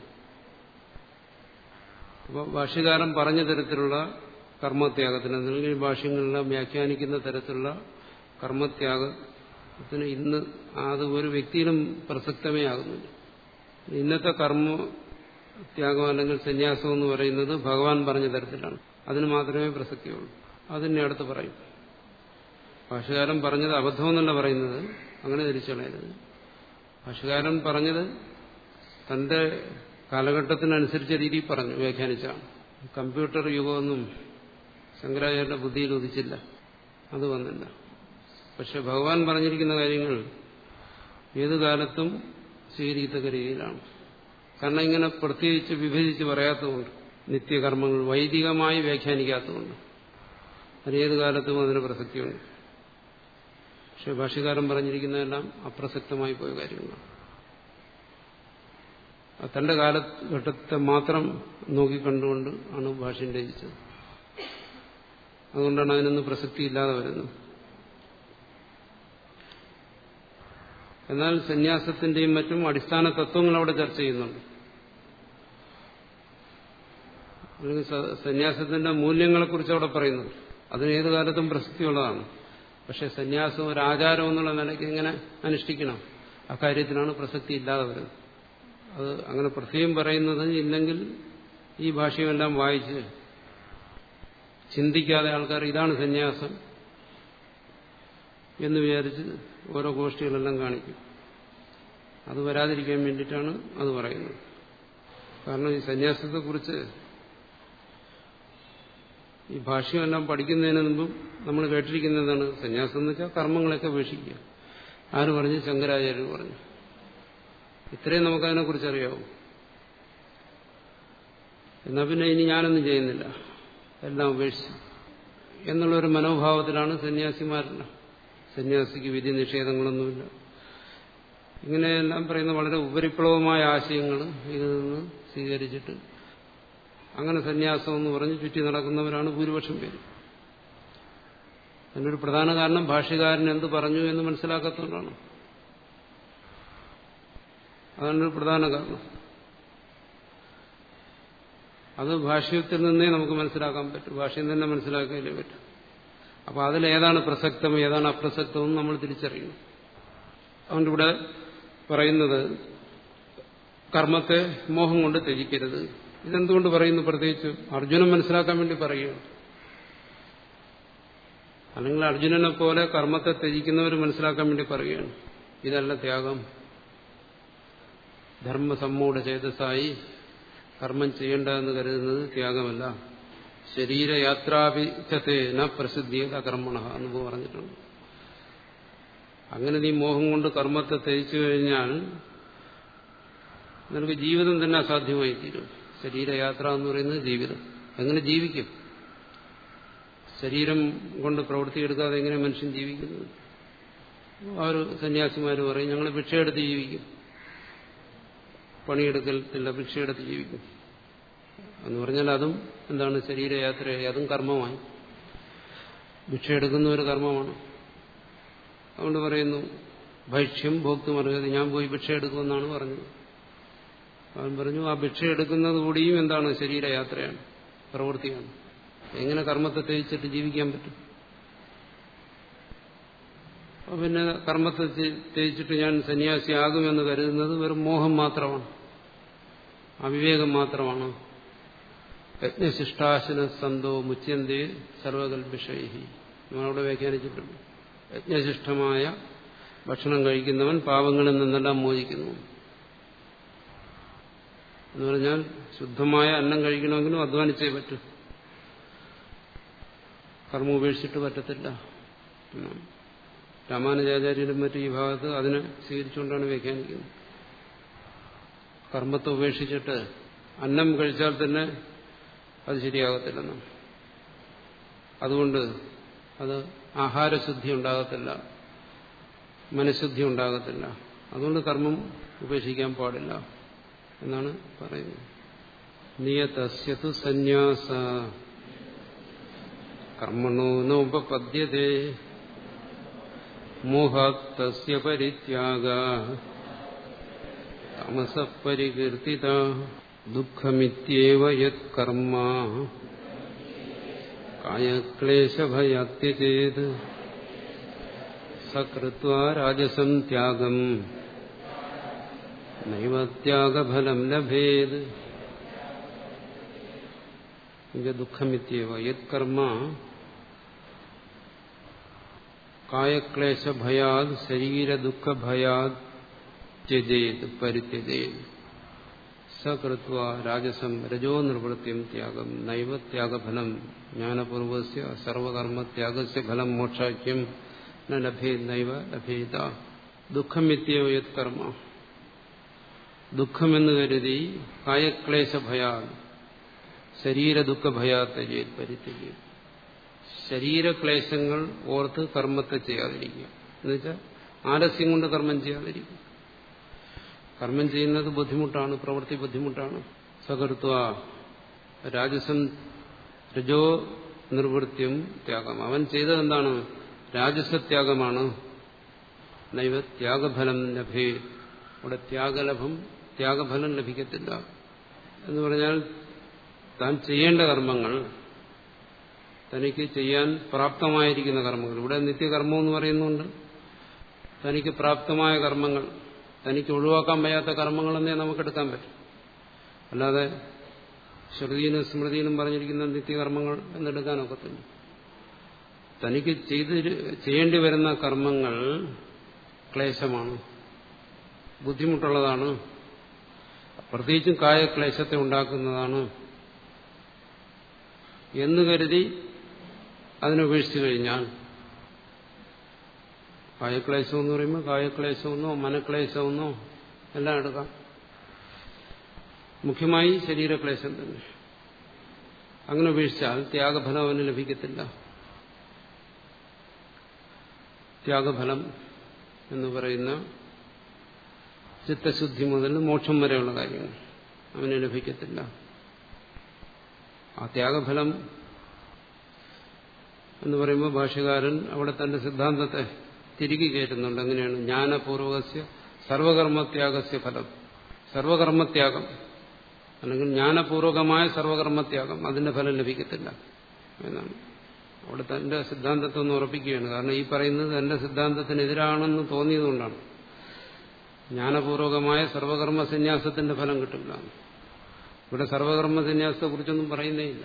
അപ്പോൾ ഭാഷ്യകാരൻ പറഞ്ഞ തരത്തിലുള്ള കർമ്മത്യാഗത്തിന് അല്ലെങ്കിൽ ഭാഷ്യങ്ങളെല്ലാം വ്യാഖ്യാനിക്കുന്ന തരത്തിലുള്ള കർമ്മത്യാഗത്തിന് ഇന്ന് അത് ഒരു വ്യക്തിയിലും പ്രസക്തമേ ആകുന്നില്ല ഇന്നത്തെ കർമ്മ ത്യാഗം അല്ലെങ്കിൽ സന്യാസം എന്ന് പറയുന്നത് ഭഗവാൻ പറഞ്ഞ തരത്തിലാണ് അതിന് മാത്രമേ പ്രസക്തിയുള്ളൂ അതിനെ അടുത്ത് പറയും ഭാഷകാരൻ പറഞ്ഞത് അബദ്ധമെന്നല്ല പറയുന്നത് അങ്ങനെ ധരിച്ചളയരുത് ഭാഷകാരൻ പറഞ്ഞത് തന്റെ കാലഘട്ടത്തിനനുസരിച്ച രീതിയിൽ പറഞ്ഞു വ്യാഖ്യാനിച്ചാണ് കമ്പ്യൂട്ടർ യുഗമൊന്നും ശങ്കരാചാര്യന്റെ ബുദ്ധിയിൽ ഉദിച്ചില്ല അത് വന്നില്ല പക്ഷെ ഭഗവാൻ പറഞ്ഞിരിക്കുന്ന കാര്യങ്ങൾ ഏതു കാലത്തും സ്വീകരിക്കത്തക്ക രീതിയിലാണ് കാരണം ഇങ്ങനെ പ്രത്യേകിച്ച് വിഭജിച്ച് പറയാത്തതുകൊണ്ട് നിത്യകർമ്മങ്ങൾ വൈദികമായി വ്യാഖ്യാനിക്കാത്തതുകൊണ്ട് അതേത് കാലത്തും അതിന് പ്രസക്തിയുണ്ട് പക്ഷെ ഭാഷ്യകാരൻ പറഞ്ഞിരിക്കുന്നതെല്ലാം അപ്രസക്തമായി പോയ കാര്യങ്ങളാണ് തന്റെ കാലഘട്ടത്തെ മാത്രം നോക്കിക്കണ്ടുകൊണ്ട് ആണ് ഭാഷ്യം രചിച്ചത് അതുകൊണ്ടാണ് അതിനൊന്നും പ്രസക്തിയില്ലാതെ വരുന്നത് എന്നാൽ സന്യാസത്തിന്റെയും മറ്റും അടിസ്ഥാന തത്വങ്ങൾ അവിടെ ചർച്ച ചെയ്യുന്നുണ്ട് അല്ലെങ്കിൽ സന്യാസത്തിന്റെ മൂല്യങ്ങളെക്കുറിച്ച് അവിടെ പറയുന്നുണ്ട് അതിന് ഏത് കാലത്തും പ്രസക്തിയുള്ളതാണ് പക്ഷെ സന്യാസം ഒരു ആചാരം എന്നുള്ള നിലയ്ക്ക് ഇങ്ങനെ അനുഷ്ഠിക്കണം അക്കാര്യത്തിനാണ് പ്രസക്തി ഇല്ലാതെ വരുന്നത് അത് അങ്ങനെ പ്രത്യേകം പറയുന്നത് ഇല്ലെങ്കിൽ ഈ ഭാഷയെല്ലാം വായിച്ച് ചിന്തിക്കാതെ ആൾക്കാർ ഇതാണ് സന്യാസം എന്ന് വിചാരിച്ച് ഓരോ ഗോഷ്ഠികളെല്ലാം കാണിക്കും അത് വരാതിരിക്കാൻ വേണ്ടിയിട്ടാണ് അത് പറയുന്നത് കാരണം ഈ സന്യാസത്തെക്കുറിച്ച് ഈ ഭാഷ്യമെല്ലാം പഠിക്കുന്നതിന് മുമ്പും നമ്മൾ കേട്ടിരിക്കുന്നതാണ് സന്യാസം എന്ന് വെച്ചാൽ കർമ്മങ്ങളൊക്കെ ഉപേക്ഷിക്കുക ആര് പറഞ്ഞു ശങ്കരാചാര്യർ പറഞ്ഞു ഇത്രയും നമുക്കതിനെക്കുറിച്ച് അറിയാവും എന്നാൽ പിന്നെ ഇനി ഞാനൊന്നും ചെയ്യുന്നില്ല എല്ലാം ഉപേക്ഷിച്ചു എന്നുള്ളൊരു മനോഭാവത്തിലാണ് സന്യാസിമാരെല്ലാം സന്യാസിക്ക് വിധി നിഷേധങ്ങളൊന്നുമില്ല ഇങ്ങനെയെല്ലാം പറയുന്ന വളരെ ഉപരിപ്ലവമായ ആശയങ്ങൾ ഇതിൽ നിന്ന് സ്വീകരിച്ചിട്ട് അങ്ങനെ സന്യാസം എന്ന് പറഞ്ഞ് ചുറ്റി നടക്കുന്നവരാണ് ഭൂരിപക്ഷം പേര് അതിനൊരു പ്രധാന കാരണം ഭാഷ്യകാരൻ എന്ത് പറഞ്ഞു എന്ന് മനസ്സിലാക്കാത്തതുകൊണ്ടാണ് അതാണ് ഒരു പ്രധാന കാരണം അത് ഭാഷ്യത്തിൽ നിന്നേ നമുക്ക് മനസ്സിലാക്കാൻ പറ്റും ഭാഷയിൽ തന്നെ മനസ്സിലാക്കിയാലേ പറ്റും അപ്പോൾ അതിലേതാണ് പ്രസക്തം ഏതാണ് അപ്രസക്തം എന്ന് നമ്മൾ തിരിച്ചറിയണം അതുകൊണ്ട് ഇവിടെ പറയുന്നത് കർമ്മത്തെ മോഹം കൊണ്ട് ത്യജിക്കരുത് ഇതെന്തുകൊണ്ട് പറയുന്നു പ്രത്യേകിച്ച് അർജുനൻ മനസ്സിലാക്കാൻ വേണ്ടി പറയുകയാണ് അല്ലെങ്കിൽ അർജുനനെ പോലെ കർമ്മത്തെ ത്യജിക്കുന്നവർ മനസ്സിലാക്കാൻ വേണ്ടി പറയുകയാണ് ഇതല്ല ത്യാഗം ധർമ്മസമ്മൂഢ ചേതസായി കർമ്മം ചെയ്യേണ്ടതെന്ന് കരുതുന്നത് ത്യാഗമല്ല ശരീരയാത്രാപിച്ചത്തെ ന പ്രസിദ്ധിയത് അകർമ്മണ എന്ന് പറഞ്ഞിട്ടുണ്ട് അങ്ങനെ നീ മോഹം കൊണ്ട് കർമ്മത്തെ ത്യജിച്ചു കഴിഞ്ഞാൽ നിനക്ക് ജീവിതം തന്നെ അസാധ്യമായി തീരും ശരീരയാത്ര എന്ന് പറയുന്നത് ജീവിതം എങ്ങനെ ജീവിക്കും ശരീരം കൊണ്ട് പ്രവൃത്തിയെടുക്കാതെ എങ്ങനെ മനുഷ്യൻ ജീവിക്കുന്നത് ആ ഒരു സന്യാസിമാർ പറയും ഞങ്ങൾ ഭിക്ഷയെടുത്ത് ജീവിക്കും പണിയെടുക്കത്തില്ല ഭിക്ഷയെടുത്ത് ജീവിക്കും എന്ന് പറഞ്ഞാൽ അതും എന്താണ് ശരീരയാത്രയായി അതും കർമ്മമായി ഭിക്ഷ എടുക്കുന്ന ഒരു കർമ്മമാണ് അതുകൊണ്ട് പറയുന്നു ഭക്ഷ്യം ഭോക്തുമറിയത് ഞാൻ പോയി ഭിക്ഷ എടുക്കുമെന്നാണ് പറഞ്ഞത് അവൻ പറഞ്ഞു ആ ഭിക്ഷ എടുക്കുന്നത് കൂടിയും എന്താണ് ശരീരയാത്രയാണ് പ്രവൃത്തിയാണ് എങ്ങനെ കർമ്മത്തെ തേച്ചിട്ട് ജീവിക്കാൻ പറ്റും അപ്പൊ പിന്നെ കർമ്മത്തെ തേച്ചിട്ട് ഞാൻ സന്യാസിയാകുമെന്ന് കരുതുന്നത് വെറും മോഹം മാത്രമാണ് അവിവേകം മാത്രമാണ് യജ്ഞശിഷ്ടാശന സന്തോ മുച്യന്തേ സർവകൽപിഷൈഹി നമ്മളവിടെ വ്യാഖ്യാനിച്ചിട്ടുണ്ട് യജ്ഞശിഷ്ടമായ ഭക്ഷണം കഴിക്കുന്നവൻ പാവങ്ങളിൽ നിന്നെല്ലാം മോചിക്കുന്നു എന്ന് പറഞ്ഞാൽ ശുദ്ധമായ അന്നം കഴിക്കണമെങ്കിലും അധ്വാനിച്ചേ പറ്റൂ കർമ്മം ഉപേക്ഷിച്ചിട്ട് പറ്റത്തില്ല രാമാനുജാചാര്യരും മറ്റു ഈ ഭാഗത്ത് അതിനെ സ്വീകരിച്ചുകൊണ്ടാണ് വ്യാഖ്യാനിക്കുന്നത് കർമ്മത്തെ ഉപേക്ഷിച്ചിട്ട് അന്നം കഴിച്ചാൽ തന്നെ അത് ശരിയാകത്തില്ലെന്നാണ് അതുകൊണ്ട് അത് ആഹാരശുദ്ധി ഉണ്ടാകത്തില്ല മനഃശുദ്ധി ഉണ്ടാകത്തില്ല അതുകൊണ്ട് കർമ്മം ഉപേക്ഷിക്കാൻ പാടില്ല എന്നാണ് പറയുന്നത് നിയതസ്യതു സന്യാസ കർമ്മണോ നോപപദ്യതേ മോഹാത്തസ്യ പരിത്യാഗ തമസ പരികീർത്തിത ദുഃഖമിത്യേവ യത് കർമ്മ കായക്ലേശഭയാത്യചേത് സകൃത്വാ രാജസം ത്യാഗം നൈവ ത്യാഗഫലം ലഭേത് ദുഃഖമിത്യേവ യത് കർമ്മ കായക്ലേശഭയാത് ശരീരദുഃഖഭയാത് ത്യജേത് പരിത്യജേത് സകൃത്വ രാജസം രജോ നിർവൃത്തിയും ത്യാഗം നൈവ ത്യാഗഫലം ജ്ഞാനപൂർവസ്യ സർവകർമ്മത്യാഗസ്യ ഫലം മോക്ഷാഖ്യം ന ലഭേ നൈവ ലഭേത ദുഃഖമിത്യോ യത് കർമ്മ ദുഃഖമെന്ന് കരുതി കായക്ലേശഭയാ ശരീരദുഃഖഭയാത്തജേത് പരിത്യജേത് ശരീരക്ലേശങ്ങൾ ഓർത്ത് കർമ്മത്തെ ചെയ്യാതിരിക്കുക എന്നുവെച്ചാൽ ആലസ്യം കൊണ്ട് കർമ്മം ചെയ്യാതിരിക്കുക കർമ്മം ചെയ്യുന്നത് ബുദ്ധിമുട്ടാണ് പ്രവൃത്തി ബുദ്ധിമുട്ടാണ് സകൃത്വ രാജസം രജോ നിർവൃത്തിയും ത്യാഗം അവൻ ചെയ്തത് എന്താണ് രാജസത്യാഗമാണ് നൈവ ത്യാഗഫലം ലഭേ അവിടെ ത്യാഗലഭം ത്യാഗഫലം ലഭിക്കത്തില്ല എന്ന് പറഞ്ഞാൽ താൻ ചെയ്യേണ്ട കർമ്മങ്ങൾ തനിക്ക് ചെയ്യാൻ പ്രാപ്തമായിരിക്കുന്ന കർമ്മങ്ങൾ ഇവിടെ നിത്യകർമ്മം എന്ന് പറയുന്നുണ്ട് തനിക്ക് പ്രാപ്തമായ കർമ്മങ്ങൾ തനിക്ക് ഒഴിവാക്കാൻ വയ്യാത്ത കർമ്മങ്ങളെന്നേ നമുക്കെടുക്കാൻ പറ്റും അല്ലാതെ ശ്രുതിയിലും സ്മൃതിയിലും പറഞ്ഞിരിക്കുന്ന നിത്യകർമ്മങ്ങൾ എന്നെടുക്കാനൊക്കത്തില്ല തനിക്ക് ചെയ്ത് ചെയ്യേണ്ടി വരുന്ന കർമ്മങ്ങൾ ക്ലേശമാണ് ബുദ്ധിമുട്ടുള്ളതാണ് പ്രത്യേകിച്ചും കായക്ലേശത്തെ ഉണ്ടാക്കുന്നതാണ് എന്ന് കരുതി അതിനുപേക്ഷിച്ചു കഴിഞ്ഞാൽ കായക്ലേശം എന്ന് പറയുമ്പോൾ കായക്ലേശമെന്നോ മനക്ലേശമെന്നോ എല്ലാം എടുക്കാം മുഖ്യമായി ശരീരക്ലേശം തന്നെ അങ്ങനെ ഉപേക്ഷിച്ചാൽ ത്യാഗഫലം അവന് ലഭിക്കത്തില്ല ത്യാഗഫലം എന്ന് പറയുന്ന ചിത്തശുദ്ധി മുതൽ മോക്ഷം വരെയുള്ള കാര്യങ്ങൾ അവന് ലഭിക്കത്തില്ല ആ ത്യാഗഫലം എന്ന് പറയുമ്പോൾ ഭാഷ്യകാരൻ അവിടെ തന്റെ സിദ്ധാന്തത്തെ തിരികെ കയറ്റുന്നുണ്ട് അങ്ങനെയാണ് ജ്ഞാനപൂർവകസ്യ സർവകർമ്മത്യാഗസ്യ ഫലം സർവകർമ്മത്യാഗം അല്ലെങ്കിൽ ജ്ഞാനപൂർവകമായ സർവകർമ്മത്യാഗം അതിന്റെ ഫലം ലഭിക്കത്തില്ല എന്നാണ് അവിടെ തന്റെ സിദ്ധാന്തത്തെ ഒന്ന് ഉറപ്പിക്കുകയാണ് കാരണം ഈ പറയുന്നത് തന്റെ സിദ്ധാന്തത്തിനെതിരാണെന്ന് തോന്നിയതുകൊണ്ടാണ് ജ്ഞാനപൂർവകമായ സർവകർമ്മ സന്യാസത്തിന്റെ ഫലം കിട്ടില്ല ഇവിടെ സർവകർമ്മ സന്യാസത്തെ കുറിച്ചൊന്നും പറയുന്നേ ഇല്ല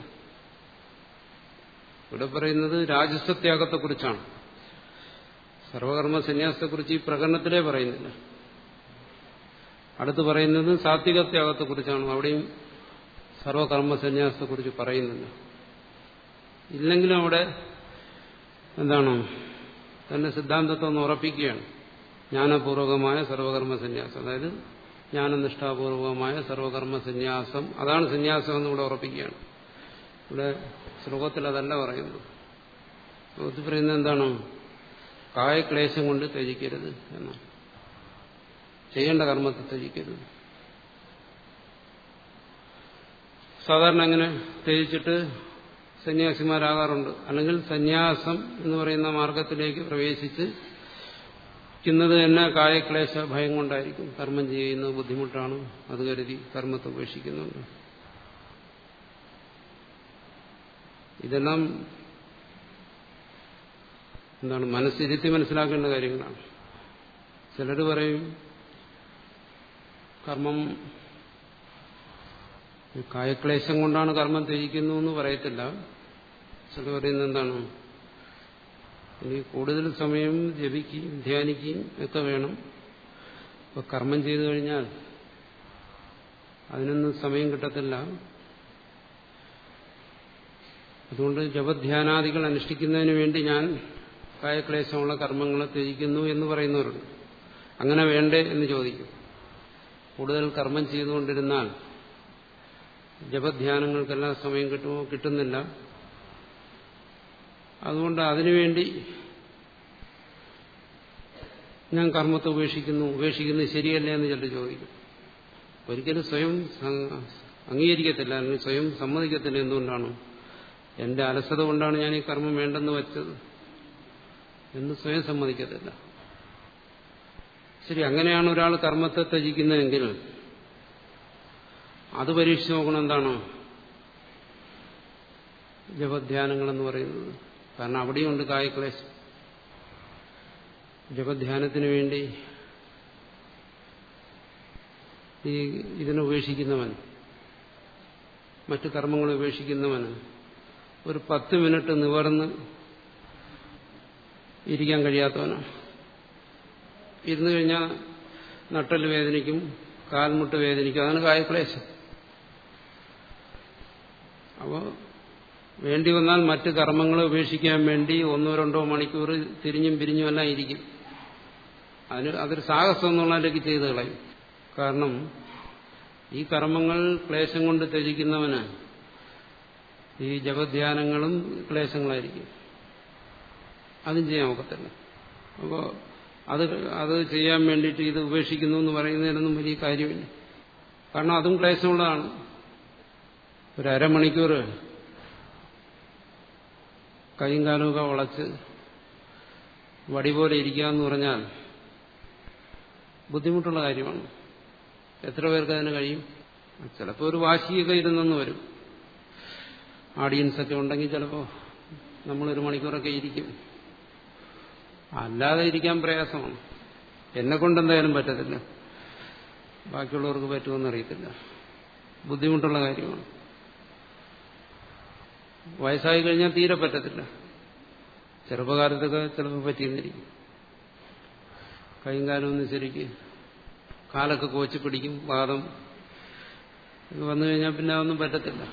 ഇവിടെ പറയുന്നത് രാജസ്വത്യാഗത്തെക്കുറിച്ചാണ് സർവകർമ്മ സന്യാസത്തെക്കുറിച്ച് ഈ പ്രകടനത്തിലേ പറയുന്നില്ല അടുത്ത് പറയുന്നത് സാത്വികത്യാഗത്തെക്കുറിച്ചാണ് അവിടെയും സർവകർമ്മ സന്യാസത്തെക്കുറിച്ച് പറയുന്നില്ല ഇല്ലെങ്കിലും അവിടെ എന്താണ് തന്റെ സിദ്ധാന്തത്തെ ഒന്ന് ഉറപ്പിക്കുകയാണ് ജ്ഞാനപൂർവകമായ സർവകർമ്മ സന്യാസം അതായത് ജ്ഞാനനിഷ്ഠാപൂർവകമായ സർവകർമ്മ സന്യാസം അതാണ് സന്യാസം എന്ന് ഇവിടെ ഉറപ്പിക്കുകയാണ് ഇവിടെ ശ്ലോകത്തിൽ അതല്ല പറയുന്നത് അത് പറയുന്നത് എന്താണ് കായക്ലേശം കൊണ്ട് ത്യജിക്കരുത് എന്നാണ് ചെയ്യേണ്ട കർമ്മത്തെ ത്യജിക്കരുത് സാധാരണ അങ്ങനെ ത്യജിച്ചിട്ട് സന്യാസിമാരാകാറുണ്ട് അല്ലെങ്കിൽ സന്യാസം എന്ന് പറയുന്ന മാർഗത്തിലേക്ക് പ്രവേശിച്ച് ക്കുന്നത് തന്നെ കായക്ലേശ ഭയം കൊണ്ടായിരിക്കും കർമ്മം ചെയ്യുന്നത് ബുദ്ധിമുട്ടാണ് അത് കരുതി കർമ്മത്തെ ഉപേക്ഷിക്കുന്നുണ്ട് ഇതെല്ലാം എന്താണ് മനസ്സിരുത്തി മനസ്സിലാക്കേണ്ട കാര്യങ്ങളാണ് ചിലർ പറയും കർമ്മം കായക്ലേശം കൊണ്ടാണ് കർമ്മം ത്യജിക്കുന്നു എന്ന് പറയത്തില്ല ചില പറയുന്നത് എന്താണ് ഇനി കൂടുതൽ സമയം ജപിക്കുകയും ധ്യാനിക്കുകയും ഒക്കെ വേണം അപ്പോൾ കർമ്മം ചെയ്തു കഴിഞ്ഞാൽ അതിനൊന്നും സമയം കിട്ടത്തില്ല അതുകൊണ്ട് ജപധ്യാനാദികൾ അനുഷ്ഠിക്കുന്നതിന് വേണ്ടി ഞാൻ കായക്ലേശമുള്ള കർമ്മങ്ങളെ ത്യജിക്കുന്നു എന്ന് പറയുന്നവരുണ്ട് അങ്ങനെ വേണ്ടേ എന്ന് ചോദിക്കും കൂടുതൽ കർമ്മം ചെയ്തുകൊണ്ടിരുന്നാൽ ജപധ്യാനങ്ങൾക്കെല്ലാം സമയം കിട്ടുമോ കിട്ടുന്നില്ല അതുകൊണ്ട് അതിനുവേണ്ടി ഞാൻ കർമ്മത്തെ ഉപേക്ഷിക്കുന്നു ഉപേക്ഷിക്കുന്നത് ശരിയല്ലേ എന്ന് ചിലർ ചോദിക്കും ഒരിക്കലും സ്വയം അംഗീകരിക്കത്തില്ല അല്ലെങ്കിൽ സ്വയം സമ്മതിക്കത്തില്ല എന്തുകൊണ്ടാണ് എന്റെ അലസത കൊണ്ടാണ് ഞാൻ ഈ കർമ്മം വേണ്ടെന്ന് വെച്ചത് എന്ന് സ്വയം സമ്മതിക്കത്തില്ല ശരി അങ്ങനെയാണ് ഒരാൾ കർമ്മത്തെ ത്യജിക്കുന്നതെങ്കിൽ അത് പരീക്ഷിച്ച് നോക്കണം എന്താണ് ജപധ്യാനങ്ങളെന്ന് പറയുന്നത് കാരണം അവിടെയുണ്ട് കായക്ലേശം ജപധ്യാനത്തിന് വേണ്ടി ഈ ഇതിനെ ഉപേക്ഷിക്കുന്നവൻ മറ്റു കർമ്മങ്ങളെ ഉപേക്ഷിക്കുന്നവന് ഒരു പത്ത് മിനിറ്റ് നിവർന്ന് ഇരിക്കാൻ കഴിയാത്തവനാണ് ഇരുന്നു കഴിഞ്ഞാൽ നട്ടല് വേദനിക്കും കാൽമുട്ട് വേദനിക്കും അതാണ് കായക്ലേശം അപ്പോൾ വേണ്ടി വന്നാൽ മറ്റ് കർമ്മങ്ങളെ ഉപേക്ഷിക്കാൻ വേണ്ടി ഒന്നോ രണ്ടോ മണിക്കൂർ തിരിഞ്ഞും പിരിഞ്ഞും എല്ലാം ഇരിക്കും അതിന് അതൊരു സാഹസം എന്നുള്ളതിലേക്ക് ചെയ്ത് കളയും കാരണം ഈ കർമ്മങ്ങൾ ക്ലേശം കൊണ്ട് ത്യജിക്കുന്നവന് ഈ ജപധ്യാനങ്ങളും ക്ലേശങ്ങളായിരിക്കും അതും ചെയ്യാൻ ഒക്കത്തില്ല അപ്പോൾ അത് അത് ചെയ്യാൻ വേണ്ടിയിട്ട് ഇത് ഉപേക്ഷിക്കുന്നു എന്ന് പറയുന്നതിനൊന്നും വലിയ കാര്യമില്ല കാരണം അതും ക്ലേശമുള്ളതാണ് ഒരു അരമണിക്കൂർ കൈയും കാലുമൊക്കെ വളച്ച് വടി പോലെ ഇരിക്കുക എന്ന് പറഞ്ഞാൽ ബുദ്ധിമുട്ടുള്ള കാര്യമാണ് എത്ര പേർക്ക് അതിന് കഴിയും ചിലപ്പോൾ ഒരു വാശിയൊക്കെ ഇരുന്നെന്ന് വരും ഓഡിയൻസൊക്കെ ഉണ്ടെങ്കിൽ ചിലപ്പോൾ നമ്മളൊരു മണിക്കൂറൊക്കെ ഇരിക്കും അല്ലാതെ ഇരിക്കാൻ പ്രയാസമാണ് എന്നെ കൊണ്ടെന്തായാലും പറ്റത്തില്ല ബാക്കിയുള്ളവർക്ക് പറ്റുമെന്ന് അറിയത്തില്ല ബുദ്ധിമുട്ടുള്ള കാര്യമാണ് വയസ്സായി കഴിഞ്ഞാൽ തീരെ പറ്റത്തില്ല ചെറുപ്പകാലത്തൊക്കെ ചിലപ്പോൾ പറ്റിയെന്നിരിക്കും കൈയും കാലം ഒന്ന് ശരിക്ക് കാലൊക്കെ കോച്ച് പിടിക്കും വാദം ഇത് വന്നു കഴിഞ്ഞാൽ പിന്നെ അതൊന്നും പറ്റത്തില്ല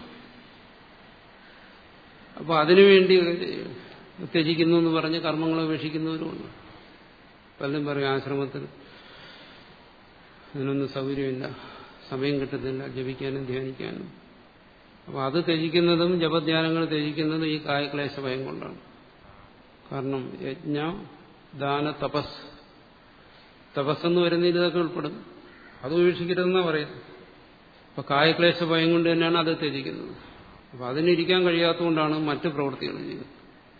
അപ്പോൾ അതിനുവേണ്ടി ത്യജിക്കുന്നു എന്ന് പറഞ്ഞ് കർമ്മങ്ങളെ ഉപേക്ഷിക്കുന്നവരുമുണ്ട് പലരും പറയും ആശ്രമത്തിൽ അതിനൊന്നും സൗകര്യമില്ല സമയം കിട്ടുന്നില്ല ജപിക്കാനും ധ്യാനിക്കാനും അപ്പോൾ അത് ത്യജിക്കുന്നതും ജപധ്യാനങ്ങൾ ത്യജിക്കുന്നതും ഈ കായക്ലേശ ഭയം കൊണ്ടാണ് കാരണം യജ്ഞ ദാന തപസ് തപസ്സെന്ന് വരുന്നതിൽ ഇതൊക്കെ ഉൾപ്പെടും അത് ഉപേക്ഷിക്കരുതെന്നാണ് പറയുന്നത് അപ്പൊ കായക്ലേശ ഭയം കൊണ്ട് തന്നെയാണ് അത് ത്യജിക്കുന്നത് അപ്പൊ അതിനിരിക്കാൻ കഴിയാത്തതുകൊണ്ടാണ് മറ്റു പ്രവൃത്തികൾ ചെയ്യുന്നത്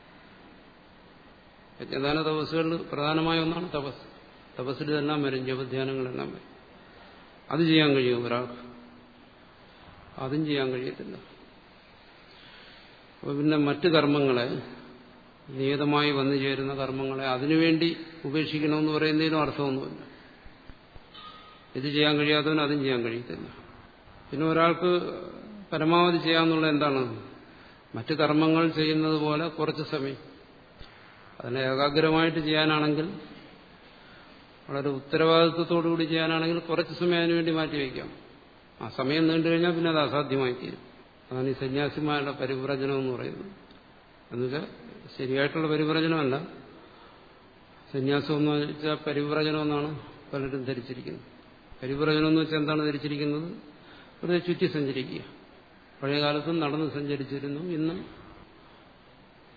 യജ്ഞദാന തപസ്സുകളിൽ പ്രധാനമായ ഒന്നാണ് തപസ് തപസ്സിൽ ഇതെല്ലാം വരും ജപധ്യാനങ്ങളെല്ലാം വരും അത് ചെയ്യാൻ കഴിയും ഒരാൾക്ക് അതും ചെയ്യാൻ കഴിയത്തില്ല അപ്പോൾ പിന്നെ മറ്റു കർമ്മങ്ങളെ നിയതമായി വന്നു ചേരുന്ന കർമ്മങ്ങളെ അതിനുവേണ്ടി ഉപേക്ഷിക്കണമെന്ന് പറയുന്നതിനും അർത്ഥമൊന്നുമില്ല ഇത് ചെയ്യാൻ കഴിയാത്തവന് അതും ചെയ്യാൻ കഴിയത്തില്ല പിന്നെ ഒരാൾക്ക് പരമാവധി ചെയ്യാമെന്നുള്ള എന്താണ് മറ്റു കർമ്മങ്ങൾ ചെയ്യുന്നത് പോലെ കുറച്ച് സമയം അതിനെ ഏകാഗ്രമായിട്ട് ചെയ്യാനാണെങ്കിൽ വളരെ ഉത്തരവാദിത്വത്തോടുകൂടി ചെയ്യാനാണെങ്കിൽ കുറച്ച് സമയം അതിനുവേണ്ടി മാറ്റിവെക്കാം ആ സമയം നീണ്ടു കഴിഞ്ഞാൽ പിന്നെ അത് അസാധ്യമായി തീരും അതാണ് ഈ സന്യാസിമാരുടെ പരിവ്രജനം എന്ന് പറയുന്നത് എന്നുവെച്ചാൽ ശരിയായിട്ടുള്ള പരിവ്രജനമല്ല സന്യാസം എന്ന് വെച്ചാൽ പരിവ്രജനം എന്നാണ് പലരും ധരിച്ചിരിക്കുന്നത് പരിവ്രജനം എന്ന് വെച്ചാൽ എന്താണ് ധരിച്ചിരിക്കുന്നത് വെറുതെ ചുറ്റി സഞ്ചരിക്കുക പഴയ കാലത്തും നടന്ന് സഞ്ചരിച്ചിരുന്നു ഇന്ന്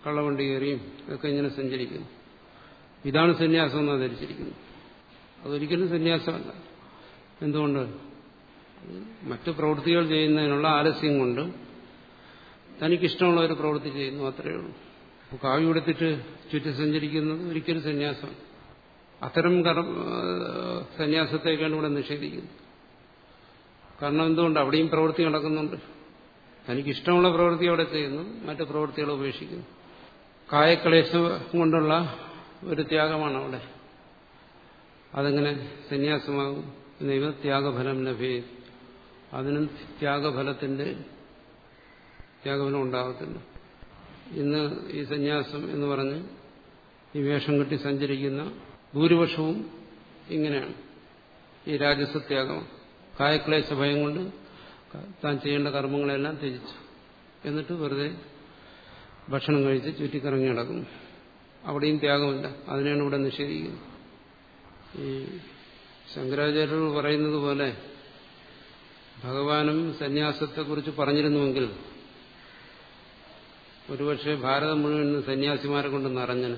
കള്ളവണ്ടി കയറിയും ഒക്കെ ഇങ്ങനെ സഞ്ചരിക്കുന്നു ഇതാണ് സന്യാസം എന്നാണ് ധരിച്ചിരിക്കുന്നത് അതൊരിക്കലും സന്യാസമല്ല എന്തുകൊണ്ട് മറ്റു പ്രവൃത്തികൾ ചെയ്യുന്നതിനുള്ള ആലസ്യം കൊണ്ട് തനിക്കിഷ്ടമുള്ള ഒരു പ്രവൃത്തി ചെയ്യുന്നു അത്രയേ ഉള്ളൂ അപ്പോൾ കാവ്യ കൊടുത്തിട്ട് ചുറ്റി സഞ്ചരിക്കുന്നത് ഒരിക്കലും സന്യാസമാണ് അത്തരം കർമ്മ സന്യാസത്തേക്കാണ് ഇവിടെ നിഷേധിക്കുന്നത് കാരണം എന്തുകൊണ്ട് അവിടെയും പ്രവൃത്തി നടക്കുന്നുണ്ട് തനിക്കിഷ്ടമുള്ള പ്രവൃത്തി അവിടെ ചെയ്യുന്നു മറ്റു പ്രവൃത്തികൾ ഉപേക്ഷിക്കുന്നു കായക്ലേശം കൊണ്ടുള്ള ഒരു ത്യാഗമാണ് അവിടെ അതെങ്ങനെ സന്യാസമാകും നൈവ ത്യാഗഫലം ലഭ്യേ അതിനും ത്യാഗഫലത്തിന്റെ ത്യാഗഫലം ഉണ്ടാകത്തില്ല ഇന്ന് ഈ സന്യാസം എന്ന് പറഞ്ഞ് ഈ വേഷം കെട്ടി സഞ്ചരിക്കുന്ന ഭൂരിപക്ഷവും ഇങ്ങനെയാണ് ഈ രാജസത്യാഗം കായക്ലേശ ഭയം കൊണ്ട് താൻ ചെയ്യേണ്ട കർമ്മങ്ങളെല്ലാം ത്യജിച്ചു എന്നിട്ട് വെറുതെ ഭക്ഷണം കഴിച്ച് ചുറ്റിക്കറങ്ങി നടക്കുന്നു അവിടെയും ത്യാഗമില്ല അതിനെയാണ് ഇവിടെ നിഷേധിക്കുന്നത് ഈ ശങ്കരാചാര്യർ പറയുന്നത് പോലെ ഭഗവാനും സന്യാസത്തെക്കുറിച്ച് പറഞ്ഞിരുന്നുവെങ്കിൽ ഒരുപക്ഷെ ഭാരതം മുഴുവൻ സന്യാസിമാരെ കൊണ്ട് നിറഞ്ഞന്